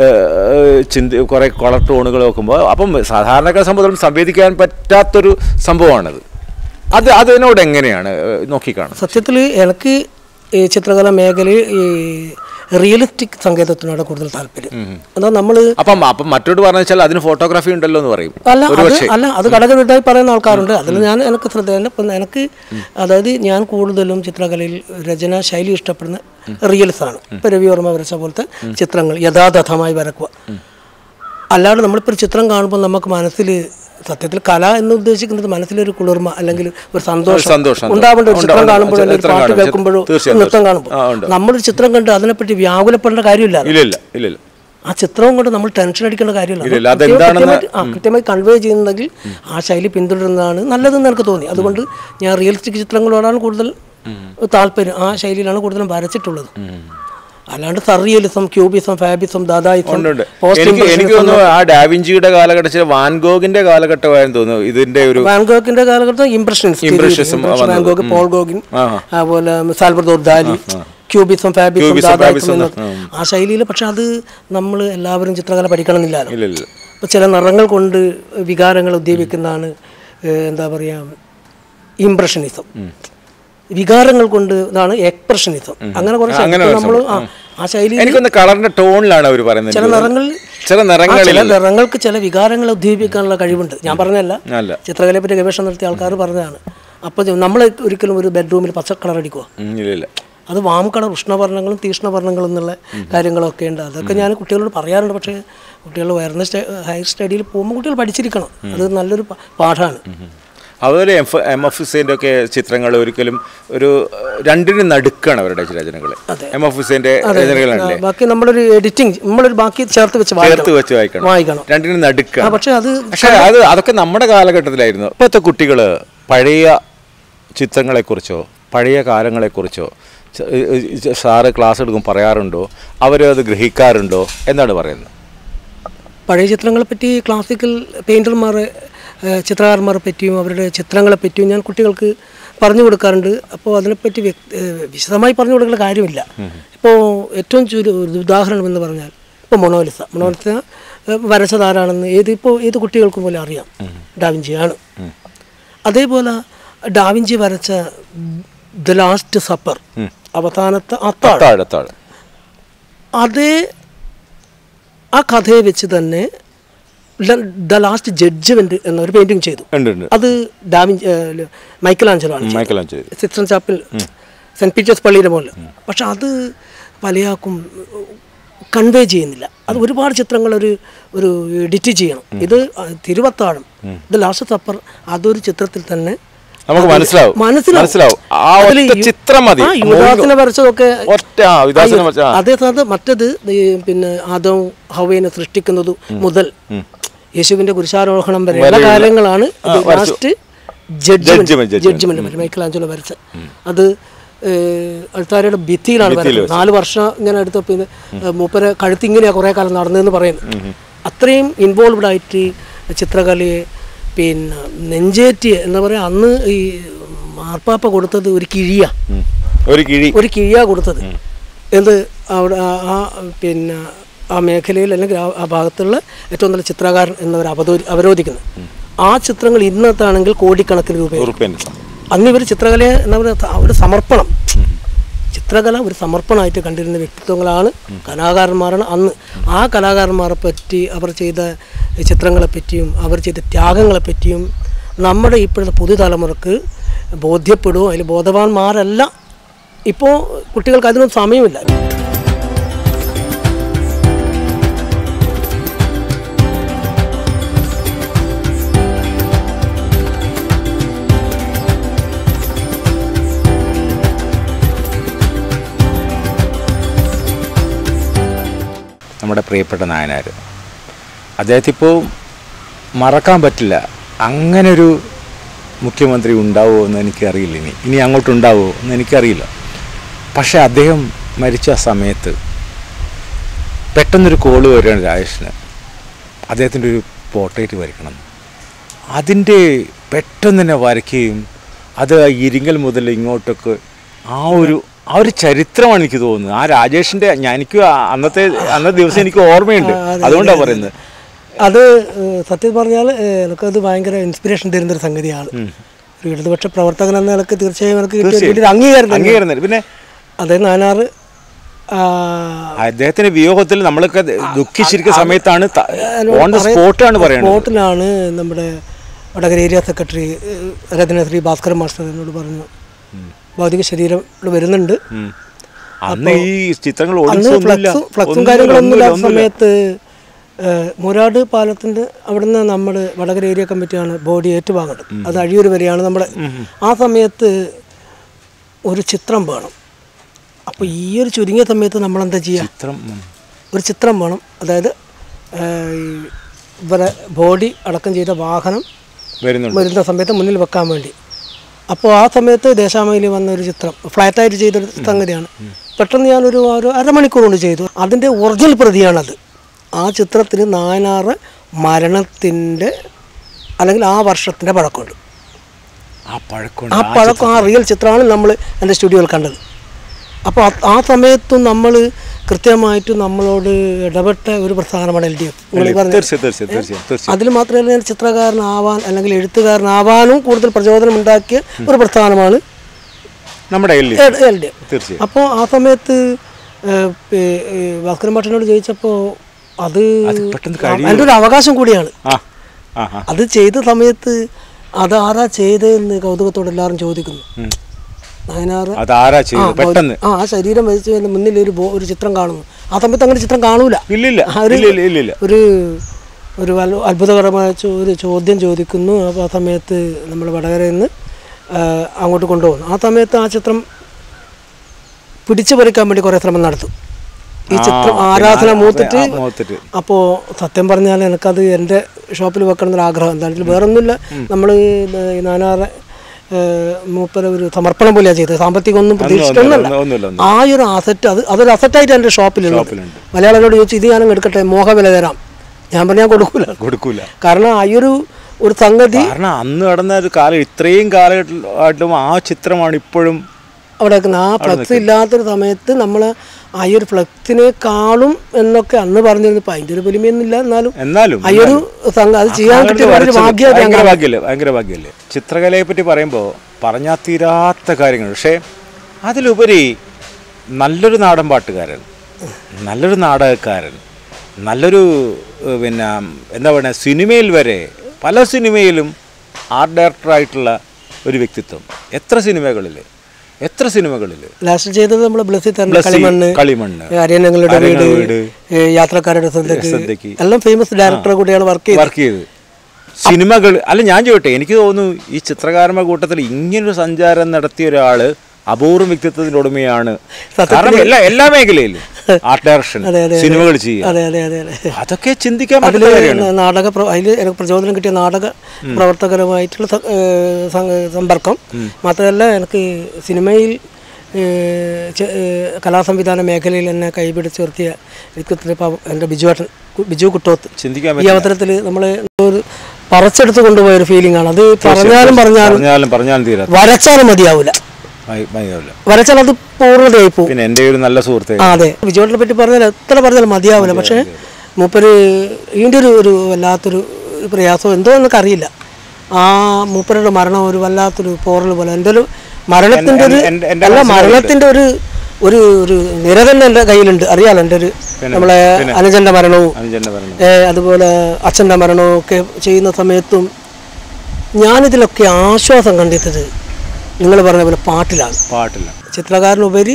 ഏഹ്, ചിന്തി കുറേ കളർ ടോണുകൾ നോക്കുമ്പോൾ അപ്പം സാധാരണക്കാരെ സംബന്ധിച്ചിടത്തോളം സംവേദിക്കാൻ പറ്റാത്തൊരു സംഭവമാണത് അത് അതിനോട് എങ്ങനെയാണ് ഏഹ്, നോക്കിക്കാണുന്നത് സത്യത്തിൽ എനിക്ക് ഈ ചിത്രകല മേഖലയിൽ ഈ റിയലിസ്റ്റിക് സംഗീതത്തിനോട് കൂടുതൽ താല്പര്യം എന്നാൽ നമ്മൾ അപ്പം അപ്പം മറ്റോട് പറഞ്ഞു വെച്ചാൽ അതിന് ഫോട്ടോഗ്രാഫി ഉണ്ടല്ലോ എന്ന് പറയും അല്ല അത് ഒരുപക്ഷേ. അല്ല അത് ഘടകവിരുദ്ധമായി പറയുന്ന ആൾക്കാരുണ്ട് അതിൽ ഞാൻ എനിക്ക് ശ്രദ്ധ ഇപ്പം എനിക്ക് അതായത് ഞാൻ കൂടുതലും ചിത്രകലയിൽ രചനാ ശൈലി ഇഷ്ടപ്പെടുന്ന റിയൽസ് ആണ് ഇപ്പം രവിവർമ്മ വരച്ച പോലത്തെ ചിത്രങ്ങൾ യഥാതഥമായി വരക്കുക അല്ലാതെ നമ്മളിപ്പോൾ ഒരു ചിത്രം കാണുമ്പോൾ നമുക്ക് മനസ്സിൽ സത്യത്തിൽ കല എന്ന് ഉദ്ദേശിക്കുന്നത് മനസ്സിലൊരു കുളിർമ അല്ലെങ്കിൽ ഒരു സന്തോഷം സന്തോഷം. ഉണ്ടാവേണ്ട ഒരു ചിത്രം ഉണ്ടാവേണ്ട. കാണുമ്പോഴോ അല്ലെങ്കിൽ ഒരു ചിത്രം പാട്ട് കാണുമ്പോൾ. കേൾക്കുമ്പോഴോ തീർച്ചയായും, നൃത്തം കാണുമ്പോൾ ആ, ഉണ്ട്. നമ്മളൊരു ചിത്രം കണ്ട് അതിനെപ്പറ്റി വ്യാകുലപ്പെടേണ്ട കാര്യമില്ല ഇല്ല ഇല്ല ഇല്ല ഇല്ല ആ ചിത്രവും കൊണ്ട് നമ്മൾ ടെൻഷൻ അടിക്കേണ്ട കാര്യമില്ല ഇല്ലില്ല, അത് അതെന്താണെന്ന് കൃത്യമായിട്ട് ആ കൃത്യമായി കൺവേ ചെയ്യുന്നെങ്കിൽ ആ ശൈലി പിന്തുടരുന്നതാണ് നല്ലതെന്ന് എനിക്ക് തോന്നി അതുകൊണ്ട് ഞാൻ റിയലിസ്റ്റിക് ചിത്രങ്ങളോടാണ് കൂടുതൽ താല്പര്യം ആ ശൈലിയിലാണ് കൂടുതലും വരച്ചിട്ടുള്ളത് അല്ലാണ്ട് സർറിയലിസം ക്യൂബിസം ഫാബിസം ദാദായിസം ഉണ്ട്, ഉണ്ട്. പോസ്റ്റ് എനിക്ക് എനിക്ക് ഇംപ്രഷനിസം തോന്നുന്നു ആ ഡാവിഞ്ചിയുടെ കാലഘട്ടത്തിൽ വാൻഗോഗിന്റെ കാലഘട്ടമായെന്ന് തോന്നുന്നു ഇതിന്റെ ഒരു വാൻഗോക്കിന്റെ കാലഘട്ടം ഇംപ്രഷനിസ്റ്റ് Impressionism വന്നത്. വാൻഗോക്ക് പോൾ ഗോഗിൻ ആ. അതുപോലെ Salvador Dali cubism fauvism Cubism, dadaism Fabism, എന്ന ആ ശൈലിയിൽ പക്ഷെ അത് നമ്മൾ എല്ലാവരും ചിത്രകല പഠിക്കണമെന്നില്ലല്ലോ ഇല്ല ഇല്ല ഇപ്പോൾ ചില നിറങ്ങൾ കൊണ്ട് വികാരങ്ങൾ ഉദ്ദീപിക്കുന്നതാണ് ഏഹ്, എന്താ പറയുക ഇംപ്രഷനിസം വികാരങ്ങൾ കൊണ്ട് ഇതാണ് എക്സ്പ്രഷനിസം അങ്ങനെ കുറച്ച് അങ്ങനെ നമ്മൾ ആ ആ ശൈലി എനിക്കൊന്ന് കളറിന്റെ ടോണിലാണ് അവർ പറയുന്നത് ചില എനിക്ക് നിറങ്ങളിൽ ചില ആ, നിറങ്ങളിൽ ചില നിറങ്ങൾക്ക് ചില വികാരങ്ങൾ ഉദ്ദീപിക്കാനുള്ള കഴിവുണ്ട് ഞാൻ പറഞ്ഞല്ല അല്ല ചിത്രകലയെ പറ്റി ഗവേഷണം നടത്തിയ ആൾക്കാർ പറഞ്ഞതാണ് അപ്പോൾ നമ്മൾ ഒരിക്കലും ഒരു ബെഡ്റൂമിൽ പച്ച കളർ അടിക്കുക ഉം, ഇല്ല ഇല്ല അത് വാം കളർ ഉഷ്ണവർണ്ണങ്ങളും തീഷ്ണവർണ്ണങ്ങളും എന്നുള്ള കാര്യങ്ങളൊക്കെ ഉണ്ട് അതൊക്കെ ഞാൻ കുട്ടികളോട് പറയാറുണ്ട് പക്ഷേ കുട്ടികൾ ഉയർന്ന സ്റ്റേ ഹയർ സ്റ്റഡിയിൽ പോകുമ്പോൾ കുട്ടികൾ പഠിച്ചിരിക്കണം അത് നല്ലൊരു പ- പാഠമാണ് അതുപോലെ എഫ് എം എഫ് ഹുസൈൻ്റെ ഒക്കെ ചിത്രങ്ങൾ ഒരിക്കലും ഒരു ഏഹ്, രണ്ടിനും നടുക്കാണ് അവരുടെ രചനകൾ എം എഫ് ഹുസൈൻ്റെ രചനകളല്ലേ ബാക്കി നമ്മളൊരു എഡിറ്റിംഗ് നമ്മളൊരു ബാക്കി ചേർത്ത് വെച്ച് ചേർത്ത് വായിക്കണം വെച്ച് വായിക്കണം വായിക്കണം രണ്ടിനും ആ നടുക്കാണ് പക്ഷേ അത് പക്ഷേ അത് അതൊക്കെ നമ്മുടെ കാലഘട്ടത്തിലായിരുന്നു ഇപ്പോഴത്തെ കുട്ടികൾ പഴയ ചിത്രങ്ങളെക്കുറിച്ചോ പഴയ കാലങ്ങളെക്കുറിച്ചോ ച- ഏ, ഏ, സാറ് ക്ലാസ് എടുക്കും പറയാറുണ്ടോ അവരത് ഗ്രഹിക്കാറുണ്ടോ എന്നാണ് പറയുന്നത് പഴയ ചിത്രങ്ങളെ പറ്റി ക്ലാസിക്കൽ പെയിൻറ്റർമാരെ ചിത്രകാരന്മാരെ പറ്റിയും അവരുടെ ചിത്രങ്ങളെ പറ്റിയും ഞാൻ കുട്ടികൾക്ക് പറഞ്ഞു കൊടുക്കാറുണ്ട് അപ്പോൾ അതിനെപ്പറ്റി വ്യക്തി ഏഹ് വിശദമായി പറഞ്ഞു കൊടുക്കേണ്ട കാര്യമില്ല ഇപ്പോൾ ഏറ്റവും ചുരു ഒരു ഉദാഹരണം എന്ന് പറഞ്ഞാൽ ഇപ്പോൾ മൊണോലിസ മൊണോലിസ ഏഹ് വരച്ചത് ആരാണെന്ന് ഏത് ഇപ്പോൾ ഏത് കുട്ടികൾക്കും പോലെ അറിയാം ഡാവിഞ്ചിയാണ് അതേപോലെ ഡാവിഞ്ചി വരച്ച ദ ലാസ്റ്റ് സപ്പർ അവസാനത്തെ അത്താഴം താഴെ താഴെ അതേ ആ കഥയെ വെച്ച് തന്നെ ദ ലാസ്റ്റ് ജഡ്ജ്മെന്റ് എന്ന ഒരു പെയിന്റിങ് ചെയ്തു ഉണ്ട് ഉണ്ട് അത് ഡാവിൻ മൈക്കൽ ആഞ്ചലോ ആണ് Michelangelo Sistine chapel saint Peter's പള്ളിയുടെ മുകളിൽ പക്ഷെ അത് പലയാക്കും കൺവേ ചെയ്യുന്നില്ല അത് ഒരുപാട് ചിത്രങ്ങൾ ഒരു ഒരു എഡിറ്റ് ചെയ്യണം ഇത് തിരുവത്താഴം ഇത് ലാസ്റ്റ് സപ്പർ അതൊരു ചിത്രത്തിൽ തന്നെ നമുക്ക് മനസ്സിലാവും മനസ്സിലാവും മനസ്സിലാവും ആ അതില് ഒറ്റ യു- ചിത്രം മതി ആ, യുവദാസിനെ വരച്ചതൊക്കെ ഒറ്റ ആ വിദാസന വരച്ച- ആ. അതേ സ്ഥാനത്ത് മറ്റത് ഈ പിന്നെ ആദവും ഹവേനെ സൃഷ്ടിക്കുന്നത് മുതൽ യേശുവിന്റെ കുരിശാരോഹണം വരെയുള്ള കാലങ്ങളാണ് last Judgment, judgement judgment. Judgement Michael Angelo വരച്ച അത് ഏഹ്, അൾത്താരയുടെ ഭിത്തിയിലാണ് വരച്ചത് നാല് വർഷം ഇങ്ങനെ എടുത്ത പിന്നെ ഏഹ്, മൂപ്പരെ കഴുത്തിങ്ങനെയാ കുറേ കാലം നടന്നതെന്ന് പറയുന്നത് അത്രയും ഇൻവോൾവ്ഡ് ആയിട്ട് ചിത്രകലയെ പിന്നെ നെഞ്ചേറ്റി എന്താ പറയുക അന്ന് ഈ മാർപ്പാപ്പ കൊടുത്തത് ഒരു കിഴിയാണ് ഉം. ഒരു കിഴി ഒരു കിഴിയാ കൊടുത്തത് എന്ത് അവിടെ ആ- ആ പിന്നെ ആ മേഖലയിൽ അല്ലെങ്കിൽ ആ- ആ ഭാഗത്തുള്ള ഏറ്റവും നല്ല ചിത്രകാരൻ എന്നവർ അവതോ അവരോധിക്കുന്നത് ആ ചിത്രങ്ങൾ ഇന്നത്താണെങ്കിൽ കോടിക്കണക്കിന് രൂപ ഉറുപ്പ്യൻ്റെ അന്ന് ഇവർ ചിത്രകലയെ എന്താ പറയുക ഒരു സമർപ്പണം ചിത്രകല ഒരു സമർപ്പണമായിട്ട് കണ്ടിരുന്ന വ്യക്തിത്വങ്ങളാണ് കലാകാരന്മാരാണ് അന്ന് ആ കലാകാരന്മാരെ പറ്റി അവർ ചെയ്ത ചിത്രങ്ങളെ പറ്റിയും അവർ ചെയ്ത ത്യാഗങ്ങളെ പറ്റിയും നമ്മുടെ ഇപ്പോഴത്തെ പുതുതലമുറക്ക് ബോധ്യപ്പെടുമോ അതിൽ ബോധവാന്മാരല്ല ഇപ്പോൾ കുട്ടികൾക്ക് അതിനൊന്നും സമയമില്ല നമ്മുടെ പ്രിയപ്പെട്ട നായനാർ അദ്ദേഹത്തിപ്പോൾ മറക്കാൻ പറ്റില്ല അങ്ങനൊരു മുഖ്യമന്ത്രി ഉണ്ടാവുമോ എന്ന് എനിക്കറിയില്ല ഇനി ഇനി അങ്ങോട്ടുണ്ടാവുമോ എന്ന് എനിക്കറിയില്ല പക്ഷേ അദ്ദേഹം മരിച്ച ആ സമയത്ത് പെട്ടെന്നൊരു കോള് വരികയാണ് രാജേഷിന് അദ്ദേഹത്തിൻ്റെ ഒരു പോർട്രേറ്റ് വരയ്ക്കണം അതിൻ്റെ പെട്ടെന്ന് തന്നെ വരയ്ക്കുകയും അത് ആ ഇരിങ്ങൽ മുതൽ ഇങ്ങോട്ടൊക്കെ ആ ഒരു ആ ഒരു ചരിത്രമാണ് എനിക്ക് തോന്നുന്നത് ആ രാജേഷിന്റെ ഞാൻ എനിക്ക് ആ അന്നത്തെ അന്നത്തെ ദിവസം എനിക്ക് ഓർമ്മയുണ്ട് അതുകൊണ്ടാണ് പറയുന്നത് അത് ഏഹ്, സത്യം പറഞ്ഞാൽ ഏഹ്, എനിക്കത് ഭയങ്കര ഇൻസ്പിറേഷൻ തരുന്നൊരു സംഗതിയാണ് ഒരു ഇടതുപക്ഷ പ്രവർത്തകൻ എന്ന നിലക്ക് തീർച്ചയായും എനിക്ക് കിട്ടിയ വലിയൊരു അംഗീകാരം തന്നെ. അംഗീകാരം തന്നെ. പിന്നെ അത് നാനാറ് ആ, അദ്ദേഹത്തിന്റെ വിയോഗത്തിൽ നമ്മളൊക്കെ ദുഃഖിച്ചിരിക്കുന്ന സമയത്താണ് ഓൺ ദ സ്പോട്ടാണ് പറയുന്നത് സ്പോട്ടിലാണ് നമ്മുടെ വടകര ഏരിയ സെക്രട്ടറി ഏഹ്, രത്നശ്രീ ഭാസ്കരൻ മാസ്റ്റർ എന്നോട് പറഞ്ഞു ഭൗതിക ശരീരം ഇവിടെ വരുന്നുണ്ട് ഉം. അന്ന് ഈ ചിത്രങ്ങൾ അന്ന് ഒളിച്ചൊന്നുമില്ല ഫ്ലക്സും ഫ്ലക്സും ഒന്നുമില്ല, കാര്യങ്ങളൊന്നും ഒന്നുമില്ല, ഇല്ലാത്ത സമയത്ത് ഏഹ്, മൂരാട് പാലത്തിൻ്റെ അവിടുന്ന് നമ്മൾ വടകര ഏരിയ കമ്മിറ്റിയാണ് ബോഡി ഏറ്റുവാങ്ങുന്നത് അത് അഴിയൂർ വരെയാണ് നമ്മുടെ ആ സമയത്ത് ഒരു ചിത്രം വേണം അപ്പോൾ ഈ ഒരു ചുരുങ്ങിയ സമയത്ത് നമ്മൾ എന്താ ചെയ്യുക ചിത്രം ഉം. ഒരു ചിത്രം വേണം അതായത് ഏഹ്, ഈ ഇവരെ ബോഡി അടക്കം ചെയ്ത വാഹനം വരുന്നുണ്ട് വരുന്ന സമയത്ത് മുന്നിൽ വെക്കാൻ വേണ്ടി അപ്പോൾ ആ സമയത്ത് ദേശാമയിൽ വന്ന ഒരു ചിത്രം ഫ്ലാറ്റായിട്ട് ചെയ്തൊരു സംഗതിയാണ് പെട്ടെന്ന് ഞാനൊരു ഒരു അരമണിക്കൂർ കൊണ്ട് ചെയ്തു അതിൻ്റെ ഒറിജിനൽ പ്രതിയാണത് ആ ചിത്രത്തിന് നായനാറ് മരണത്തിൻ്റെ അല്ലെങ്കിൽ ആ വർഷത്തിൻ്റെ പഴക്കമുണ്ട് ആ പഴക്കം ആ പഴക്കം ആ റിയൽ ചിത്രമാണ് നമ്മൾ എൻ്റെ സ്റ്റുഡിയോയിൽ കണ്ടത് അപ്പോൾ ആ- ആ സമയത്തും നമ്മൾ കൃത്യമായിട്ട് നമ്മളോട് ഇടപെട്ട ഒരു പ്രസ്ഥാനമാണ് എൽ ഡി എഫ് നിങ്ങൾ പറഞ്ഞ തീർച്ചയായും തീർച്ചയായും തീർച്ചയായും തീർച്ചയായും അതിൽ മാത്രമല്ല ഞാൻ ചിത്രകാരനാവാൻ അല്ലെങ്കിൽ എഴുത്തുകാരനാവാനും കൂടുതൽ പ്രചോദനം ഉണ്ടാക്കിയ ഒരു പ്രസ്ഥാനമാണ് നമ്മുടെ എല്ലി എൽ ഡി എഫ് തീർച്ചയായും അപ്പോൾ ആ സമയത്ത് ഏഹ്, പി- ഈ ഭാസ്കരൻ ഭട്ടനോട് ചോദിച്ചപ്പോൾ അത് പെട്ടെന്ന് എൻ്റെ ഒരു അവകാശം കൂടിയാണ് ആ ആ ആ അത് ചെയ്ത സമയത്ത് അതാരാ ചെയ്തതെന്ന് കൗതുകത്തോടെ എല്ലാവരും ചോദിക്കുന്നു ഉം. നയനാറ് അതാരാ ചെയ്തത് പെട്ടെന്ന് ആ ആ ശരീരം വഹിച്ച് അതിന്റെ മുന്നിൽ ഒരു ബോ- ഒരു ചിത്രം കാണുന്നു ആ സമയത്ത് അങ്ങനെ ചിത്രം കാണൂല ഇല്ലില്ല ആ ഒരു- ഇല്ലില്ല ഇല്ലില്ല ഒരു ഒരു വല്ല- അത്ഭുതകരമായ ചോ- ഒരു ചോദ്യം ചോദിക്കുന്നു അപ്പോൾ ആ സമയത്ത് നമ്മൾ വടകരയിൽ നിന്ന് ആ, അങ്ങോട്ട് കൊണ്ടുപോകുന്നു ആ സമയത്ത് ആ ചിത്രം പിടിച്ചു പറിക്കാൻ വേണ്ടി കുറേ ശ്രമം നടത്തും ഈ ചിത്രം ആരാധന മൂത്തിട്ട് ആ, മൂത്തിട്ട്. അപ്പോൾ സത്യം പറഞ്ഞാൽ എനിക്കത് എൻ്റെ ഷോപ്പിൽ വെക്കണം എന്നൊരു ആഗ്രഹം എന്താണെങ്കിലും വേറെ ഒന്നുമില്ല നമ്മൾ ഈ നാനാറ് മൂപ്പര ഒരു സമർപ്പണം പോലെയാണ് ചെയ്തത് സാമ്പത്തികം ഒന്നും പ്രതീക്ഷിച്ചിട്ടൊന്നുമല്ല ഒന്നും- ഒന്നുമില്ല ഒന്നും ആ ഒരു അസറ്റ് അത് അതൊരു അസറ്റായിട്ട് എൻ്റെ ഷോപ്പിലുള്ളത് ഷോപ്പിലുണ്ട്. മലയാളികളോട് ചോദിച്ചു ഇത് ഞാനും എടുക്കട്ടെ മോഹ വില തരാം ഞാൻ പറഞ്ഞാൽ കൊടുക്കൂല കൊടുക്കൂല കാരണം ആ ഒരു ഒരു സംഗതി കാരണം അന്ന് നടന്ന ഒരു കാലം ഇത്രയും കാലഘട്ടമായിട്ടും ആ ചിത്രമാണ് ഇപ്പോഴും അവിടെ നിൽക്കുന്നത് ആ ഫ്ലക്സ് ഇല്ലാത്തൊരു സമയത്ത് നമ്മൾ ആ ഈ ഒരു ഫ്ലക്സിനേക്കാളും എന്നൊക്കെ അന്ന് പറഞ്ഞിരുന്നു ഇപ്പം അതിൻ്റെ ഒരു പൊലിമയൊന്നുമില്ല എന്നാലും എന്നാലും ആ ഒരു സംഘം അത് ചെയ്യാൻ കിട്ടിയ ഒരു വരച്ചത് ഭാഗ്യമായിട്ട് ഞാൻ ഭയങ്കര ഭാഗ്യല്ലേ ഭയങ്കര ഭാഗ്യല്ലേ ചിത്രകലയെ പറ്റി പറയുമ്പോൾ പറഞ്ഞാൽ തീരാത്ത കാര്യങ്ങൾ പക്ഷേ അതിലുപരി നല്ലൊരു നാടൻ പാട്ടുകാരൻ നല്ലൊരു നാടകക്കാരൻ നല്ലൊരു ഏഹ്, പിന്നെ എന്താ പറയുക സിനിമയിൽ വരെ പല സിനിമയിലും ആർട്ട് ഡയറക്ടറായിട്ടുള്ള ഒരു വ്യക്തിത്വം എത്ര സിനിമകളിൽ എത്ര സിനിമകളിൽ ലാസ്റ്റ് ചെയ്തത് നമ്മൾ ബ്ലസ്സിൽ തന്നെ ബ്ലസ്സി, കളിമണ്ണ് കളിമണ്ണ് അരിയനങ്ങളുടെ വീട് അരയണങ്ങളുടെ വീട്, ഏ, യാത്രക്കാരുടെ ശ്രദ്ധയ്ക്ക് ശ്രദ്ധയ്ക്ക്. എല്ലാം ഫേമസ് ഡയറക്ടറെ കൂടിയാണ് വർക്ക് ചെയ്തത് വർക്ക് ചെയ്ത് സിനിമകൾ അല്ല ഞാൻ ചോദിട്ടെ എനിക്ക് തോന്നുന്നു ഈ ചിത്രകാരന്മാർ കൂട്ടത്തിൽ ഇങ്ങനൊരു സഞ്ചാരം നടത്തിയ ഒരാള് അപൂർവ വ്യക്തിത്വത്തിന്റെ ഉടമയാണ് കാരണം എല്ലാ എല്ലാ മേഖലയിലും ആർട്ട് ഡയറക്ഷൻ അതെ, അതെ, സിനിമകൾ ചെയ്യുക അതെ അതെ അതെ അതെ അതൊക്കെ ചിന്തിക്കാൻ അതിൽ പറ്റുന്ന കാര്യമാണ് നാടക അതിൽ എനിക്ക് പ്രചോദനം കിട്ടിയ നാടക പ്രവർത്തകരുമായിട്ടുള്ള സ- ഏഹ് സംഘ- സമ്പർക്കം മാത്രമല്ല എനിക്ക് സിനിമയിൽ ഏഹ് ചെ- ഏഹ് കലാസംവിധാന മേഖലയിൽ എന്നെ കൈപിടിച്ച് നിർത്തിയ വ്യക്തിത്വത്തിൽ ഇപ്പം എൻ്റെ ബിജുവേട്ടൻ കു- ബിജു കുട്ടോത്ത് ചിന്തിക്കാൻ ഈ അവസരത്തിൽ നമ്മൾ ഒരു പറച്ചെടുത്ത് കൊണ്ടുപോയ ഒരു ഫീലിംഗ് ആണ് അത് പറഞ്ഞാലും പറഞ്ഞാലും പറഞ്ഞാലും പറഞ്ഞാലും തീരാ വരച്ചാലും മതിയാവില്ല മതിയാവില്ല വരച്ചാൽ അത് പൂർണ്ണതയായി പോകും പിന്നെ എൻ്റെ ഒരു നല്ല സുഹൃത്തെ ആ അതെ വിജയോട്ടിനെ പറ്റി പറഞ്ഞാൽ എത്ര പറഞ്ഞാലും മതിയാവില്ല പക്ഷേ മൂപ്പര് ഇതിൻ്റെ ഒരു ഒരു വല്ലാത്തൊരു ഒരു പ്രയാസം എന്തോ എന്നൊക്കെ അറിയില്ല ആ മൂപ്പരുടെ മരണം ഒരു വല്ലാത്തൊരു പോറൽ പോലെ എൻ്റെ ഒരു മരണത്തിൻ്റെ ഒരു എൻ്റെ- എൻ്റെ അല്ല മരണത്തിൻ്റെ ഒരു ഒരു ഒരു നിര തന്നെ എൻ്റെ കയ്യിലുണ്ട് അറിയാലോ എൻ്റെ ഒരു നമ്മളെ അനുജൻ്റെ മരണവും അനുജന്റെ ഭരണം ഏ, അതുപോലെ അച്ഛൻ്റെ മരണവും ഒക്കെ ചെയ്യുന്ന സമയത്തും ഞാനിതിലൊക്കെ ആശ്വാസം കണ്ടെത്തത് നിങ്ങൾ പറഞ്ഞ പോലെ പാട്ടിലാണ് പാട്ടില്ല ചിത്രകാരനുപരി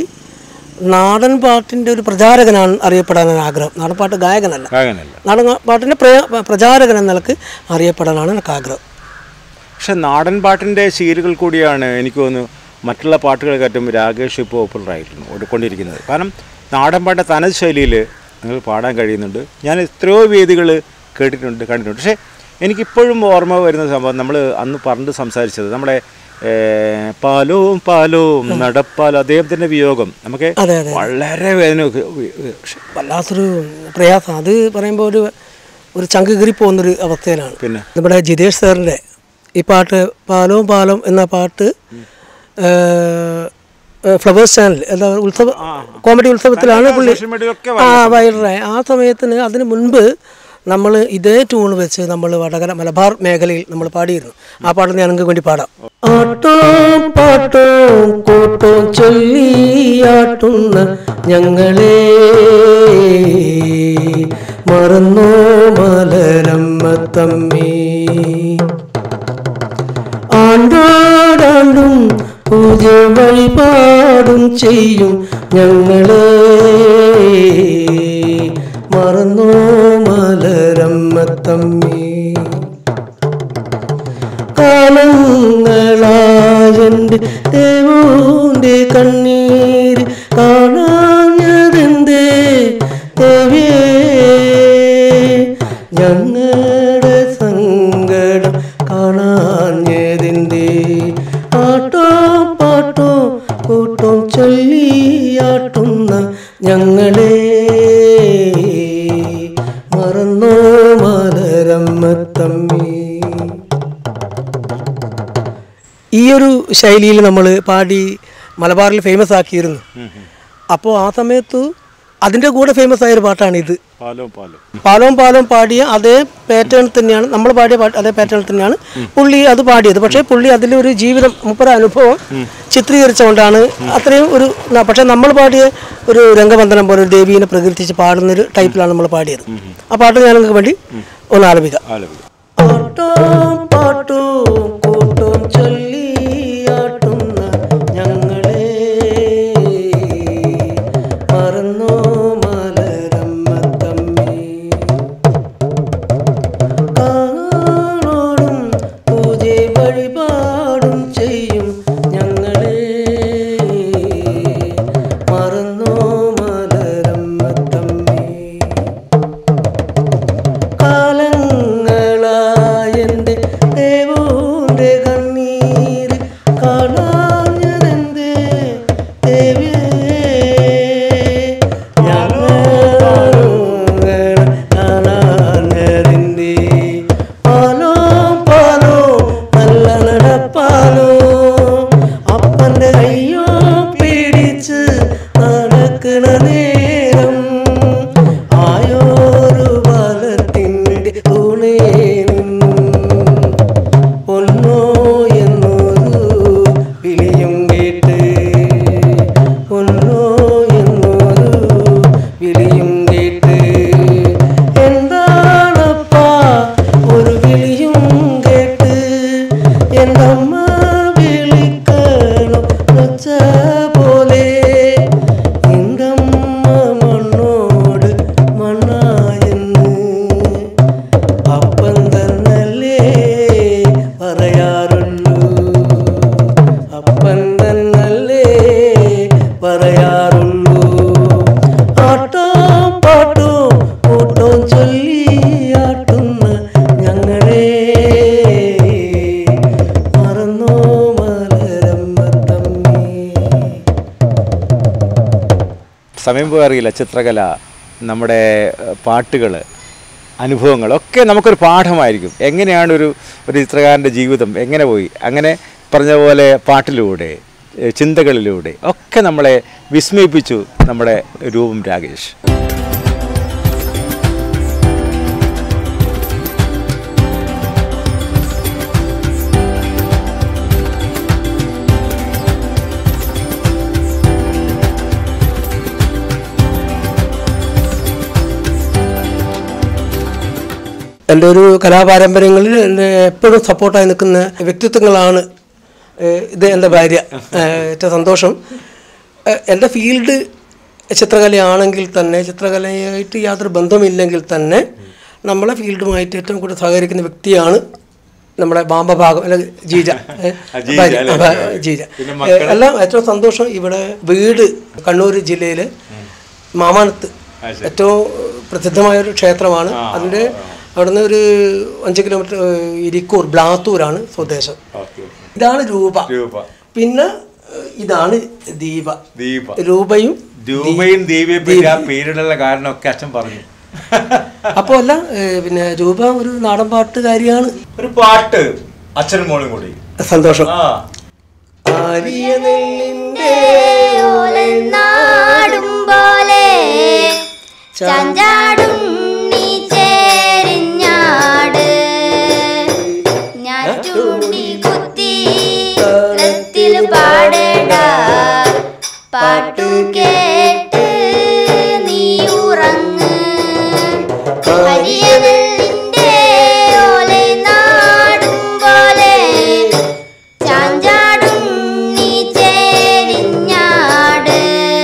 നാടൻ പാട്ടിൻ്റെ ഒരു പ്രചാരകനാണ് അറിയപ്പെടാനാണ് ആഗ്രഹം നാടൻ പാട്ട് ഗായകനല്ല അങ്ങനല്ല നാടൻ പാട്ടിൻ്റെ പ്രയ- പ്രചാരകൻ എന്ന നിലക്ക് അറിയപ്പെടാനാണ് എനിക്ക് ആഗ്രഹം പക്ഷെ നാടൻ പാട്ടിൻ്റെ ശീലുകൾ കൂടിയാണ് എനിക്ക് തോന്നുന്നു മറ്റുള്ള പാട്ടുകളെക്കാട്ടും രാകേഷ് ഇപ്പോൾ പോപ്പുലറായിട്ടുണ്ട് ഓടിക്കൊണ്ടിരിക്കുന്നത് കാരണം നാടൻ പാട്ട് തനത് ശൈലിയിൽ നിങ്ങൾ പാടാൻ കഴിയുന്നുണ്ട് ഞാൻ എത്രയോ വേദികൾ കേട്ടിട്ടുണ്ട് കണ്ടിട്ടുണ്ട് പക്ഷേ എനിക്കിപ്പോഴും ഓർമ്മ വരുന്ന സംഭവം നമ്മൾ അന്ന് പറഞ്ഞ് സംസാരിച്ചത് നമ്മുടെ ഏർ, പാലോം പാലോം നടപ്പാലോ അദ്ദേഹത്തിൻ്റെ വിയോഗം നമുക്ക് അതെ അതെ വളരെ വേദന പക്ഷെ വല്ലാത്തൊരു പ്രയാസം അത് പറയുമ്പോൾ ഒരു ഒരു ചങ്ക് കീറി പോകുന്നൊരു അവസ്ഥയിലാണ് പിന്നെ നമ്മുടെ ജിതേഷ് സാറിൻ്റെ ഈ പാട്ട് പാലവും പാലം എന്ന പാട്ട് ഏഹ്, ഫ്ലവേഴ്സ് ചാനൽ എന്താ ഉത്സവ കോമഡി ഉത്സവത്തിലാണ് പുള്ളി social media ഒക്കെ ആ വൈറലായി ആ സമയത്തിന് അതിന് മുൻപ് നമ്മൾ ഇതേ ട്യൂൺ വെച്ച് നമ്മൾ വടകര മലബാർ മേഖലയിൽ നമ്മൾ പാടിയിരുന്നു ആ പാട്ട് ഞാൻ നിങ്ങൾക്ക് വേണ്ടി പാടാം ആട്ടോ പാട്ടോ കൂട്ടോ ചൊല്ലിയാട്ടുന്ന ഞങ്ങളെ മറന്നോ മലരമ്മ തമ്മീ ആണ്ടാടാണ്ടും പൂജ വഴിപാടും ചെയ്യും ഞങ്ങളെ മറന്നോ മലരമ്മ തമ്മി കാലങ്ങളായൻ്റെ ദേവൂൻ്റെ കണ്ണീര് കാണാഞ്ഞതെന്തേ ദേവിയേ ഞങ്ങളുടെ സങ്കടം കാണാഞ്ഞതിൻ്റെ ആട്ടോ പാട്ടോ കൂട്ടം ചൊല്ലിയാട്ടുന്ന ഞങ്ങളെ മറന്നോ മലരമ്മ തമ്മി ഈ ഒരു ശൈലിയിൽ നമ്മൾ പാടി മലബാറിൽ ഫേമസ് ആക്കിയിരുന്നു അപ്പോൾ ആ സമയത്ത് അതിൻ്റെ കൂടെ ഫേമസ് ആയൊരു പാട്ടാണ് ഇത് പാലോ പാലോ പാലവും പാലവും പാടിയ അതേ പാറ്റേൺ തന്നെയാണ് നമ്മൾ പാടിയ പാട്ട് അതേ പാറ്റേൺ തന്നെയാണ് പുള്ളി അത് പാടിയത് പക്ഷേ പുള്ളി അതിലൊരു ജീവിതം മുപ്പര അനുഭവം ചിത്രീകരിച്ചുകൊണ്ടാണ് അത്രയും ഒരു ന- പക്ഷേ നമ്മൾ പാടിയ ഒരു രംഗബന്ധനം പോലെ ഒരു ദേവീനെ പ്രകീർത്തിച്ച് പാടുന്നൊരു ടൈപ്പിലാണ് നമ്മൾ പാടിയത് ആ പാട്ട് ഞാൻ നിങ്ങൾക്ക് വേണ്ടി ഒന്ന് ആലപിക്കാം ആലപിക്കാം ആട്ടോ പാട്ടോ കൂട്ടോ ചൊല്ലിയാട്ടുന്ന ഞങ്ങളെ മറന്നോ മലരമ്മ തമ്മി കാണോടും പൂജ വഴിപാടും ചെയ്യും ഞങ്ങളെ മറന്നോ മലരമ്മ തമ്മി കാലങ്ങളായെന്റെ ദേവൂന്റെ കണ്ണീര് കാണാഞ്ഞതെന്തേ ദേവിയേ ഞങ്ങളെ കാണാഞ്ഞതിന്റെ പാലോ പാലോ നല്ല നടപ്പാലോ അപ്പന്റെ കയ്യോ പിടിച്ച് നടക്കണ നേരം ആയോരു വലത്തിൻ്റെ തുണേ നിന്നും പൊന്നോ എന്നൊരു വിളിയും കേട്ട് പൊന്നോ എന്നൊരു വിളിയും കേട്ട് എന്താണപ്പാ ഒരു വിളിയും കേട്ട് എൻ്റെ അമ്മ വിളിക്കണം വെച്ച പോലെ എൻ്റെ അമ്മ മണ്ണോട് മണ്ണായെന്ന് അപ്പം തന്നല്ലേ പറയാറുള്ളൂ അപ്പം തന്നല്ലേ പറയാറുള്ളൂ ആട്ടോ പാട്ടോ കൂട്ടോ ചൊല്ലിയാട്ടുന്ന ഞങ്ങളെ മറന്നോ മലരമ്മ തമ്മി സമയം പോയി അറിയില്ല ചിത്രകല നമ്മുടെ പാട്ടുകൾ അനുഭവങ്ങളൊക്കെ നമുക്കൊരു പാഠമായിരിക്കും എങ്ങനെയാണ് ഒരു ഒരു ചിത്രകാരൻ്റെ ജീവിതം എങ്ങനെ പോയി അങ്ങനെ പറഞ്ഞ പോലെ പാട്ടിലൂടെ ഏഹ് ചിന്തകളിലൂടെ ഒക്കെ നമ്മളെ വിസ്മയിപ്പിച്ചു നമ്മുടെ രൂപം രാകേഷ് എൻ്റെ ഒരു കലാപാരമ്പര്യങ്ങളിൽ എൻ്റെ എപ്പോഴും സപ്പോർട്ടായി നിൽക്കുന്ന വ്യക്തിത്വങ്ങളാണ് ഏഹ് ഇത് എൻ്റെ ഭാര്യ ഏഹ് ഏറ്റവും സന്തോഷം ഏഹ് എൻ്റെ ഫീൽഡ് ചിത്രകലയാണെങ്കിൽ തന്നെ ചിത്രകലയായിട്ട് യാതൊരു ബന്ധമില്ലെങ്കിൽ തന്നെ നമ്മളെ ഫീൽഡുമായിട്ട് ഏറ്റവും കൂടുതൽ സഹകരിക്കുന്ന വ്യക്തിയാണ് നമ്മുടെ ബാമ്പഭാഗം അല്ല ജീജ ഏഹ് ആ, ജീജ ഭാര്യ. അല്ലേ? ആ, ജീജ പിന്നെ ഏഹ് എല്ലാം ഏറ്റവും സന്തോഷം ഇവിടെ വീട് കണ്ണൂർ ജില്ലയിലെ മാമാനത്ത് ഏറ്റവും പ്രസിദ്ധമായ ഒരു ക്ഷേത്രമാണ് അതിൻ്റെ അവിടുന്ന് ഒരു അഞ്ച് കിലോമീറ്റർ ഏഹ്, ഇരിക്കൂർ ബ്ലാത്തൂരാണ് സ്വദേശം ഇതാണ് രൂപ രൂപ പിന്നെ ഏഹ്, ഇതാണ് ദീപ ദീപ രൂപയും രൂപയും ദീപയും പറ്റി ആ പേരിടുള്ള കാരണമൊക്കെ അച്ഛൻ പറഞ്ഞു അപ്പോൾ അല്ല ഏഹ്, പിന്നെ രൂപ ഒരു നാടൻ പാട്ടുകാരിയാണ് ഒരു പാട്ട് അച്ഛനും മോളും കൂടി സന്തോഷം ആ ആ ആരിയ നെല്ലിൻ്റെ നാടും പോലെ ചാഞ്ചാടും നീ ചേരിഞ്ഞാട് ഞാറ്റുണ്ടി കുത്തി ത്തിൽ പാടേട പാട്ടു കേട്ട് നീ ഉറങ്ങ് ഹരിയനെല്ലിന്റെ ഓലെ നാടും പോലെ ചാഞ്ചാടും നീ ചേരിഞ്ഞാട്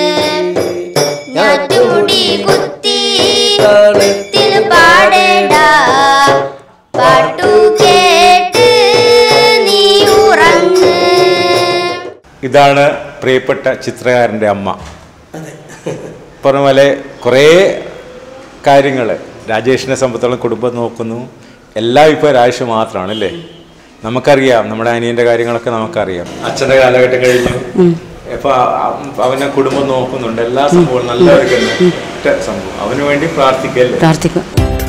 ഞാറ്റുമുടി കുത്തി ത്തിൽ പാടേട പാട്ടു കേട്ട് നീ ഉറങ്ങ് ഇതാണ് പ്രിയപ്പെട്ട ചിത്രകാരൻ്റെ അമ്മ അതെ പറഞ്ഞ പോലെ കുറേ കാര്യങ്ങൾ രാജേഷിനെ സംബന്ധിച്ചോളം കുടുംബം നോക്കുന്നു എല്ലാം ഇപ്പോൾ രാജേഷ് മാത്രമാണ് അല്ലേ നമുക്കറിയാം നമ്മുടെ അനിയൻ്റെ കാര്യങ്ങളൊക്കെ നമുക്കറിയാം അച്ഛൻ്റെ കാലഘട്ടം കഴിഞ്ഞു ഇപ്പൊ അവനെ കുടുംബം നോക്കുന്നുണ്ട് എല്ലാ സംഭവവും നല്ല ഒറ്റ സംഭവം അവന് വേണ്ടി പ്രാർത്ഥിക്കല്ലേ പ്രാർത്ഥിക്കും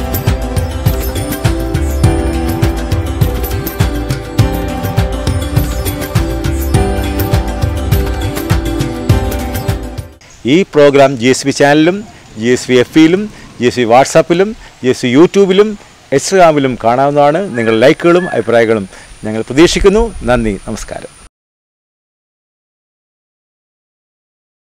ഈ പ്രോഗ്രാം ജി എസ് ബി ചാനലിലും ജി എസ് ബി എഫ് ഇയിലും ജി എസ് ബി വാട്സാപ്പിലും ജി എസ് ബി യൂട്യൂബിലും ഇൻസ്റ്റഗ്രാമിലും കാണാവുന്നതാണ് നിങ്ങളുടെ ലൈക്കുകളും അഭിപ്രായങ്ങളും ഞങ്ങൾ പ്രതീക്ഷിക്കുന്നു നന്ദി നമസ്കാരം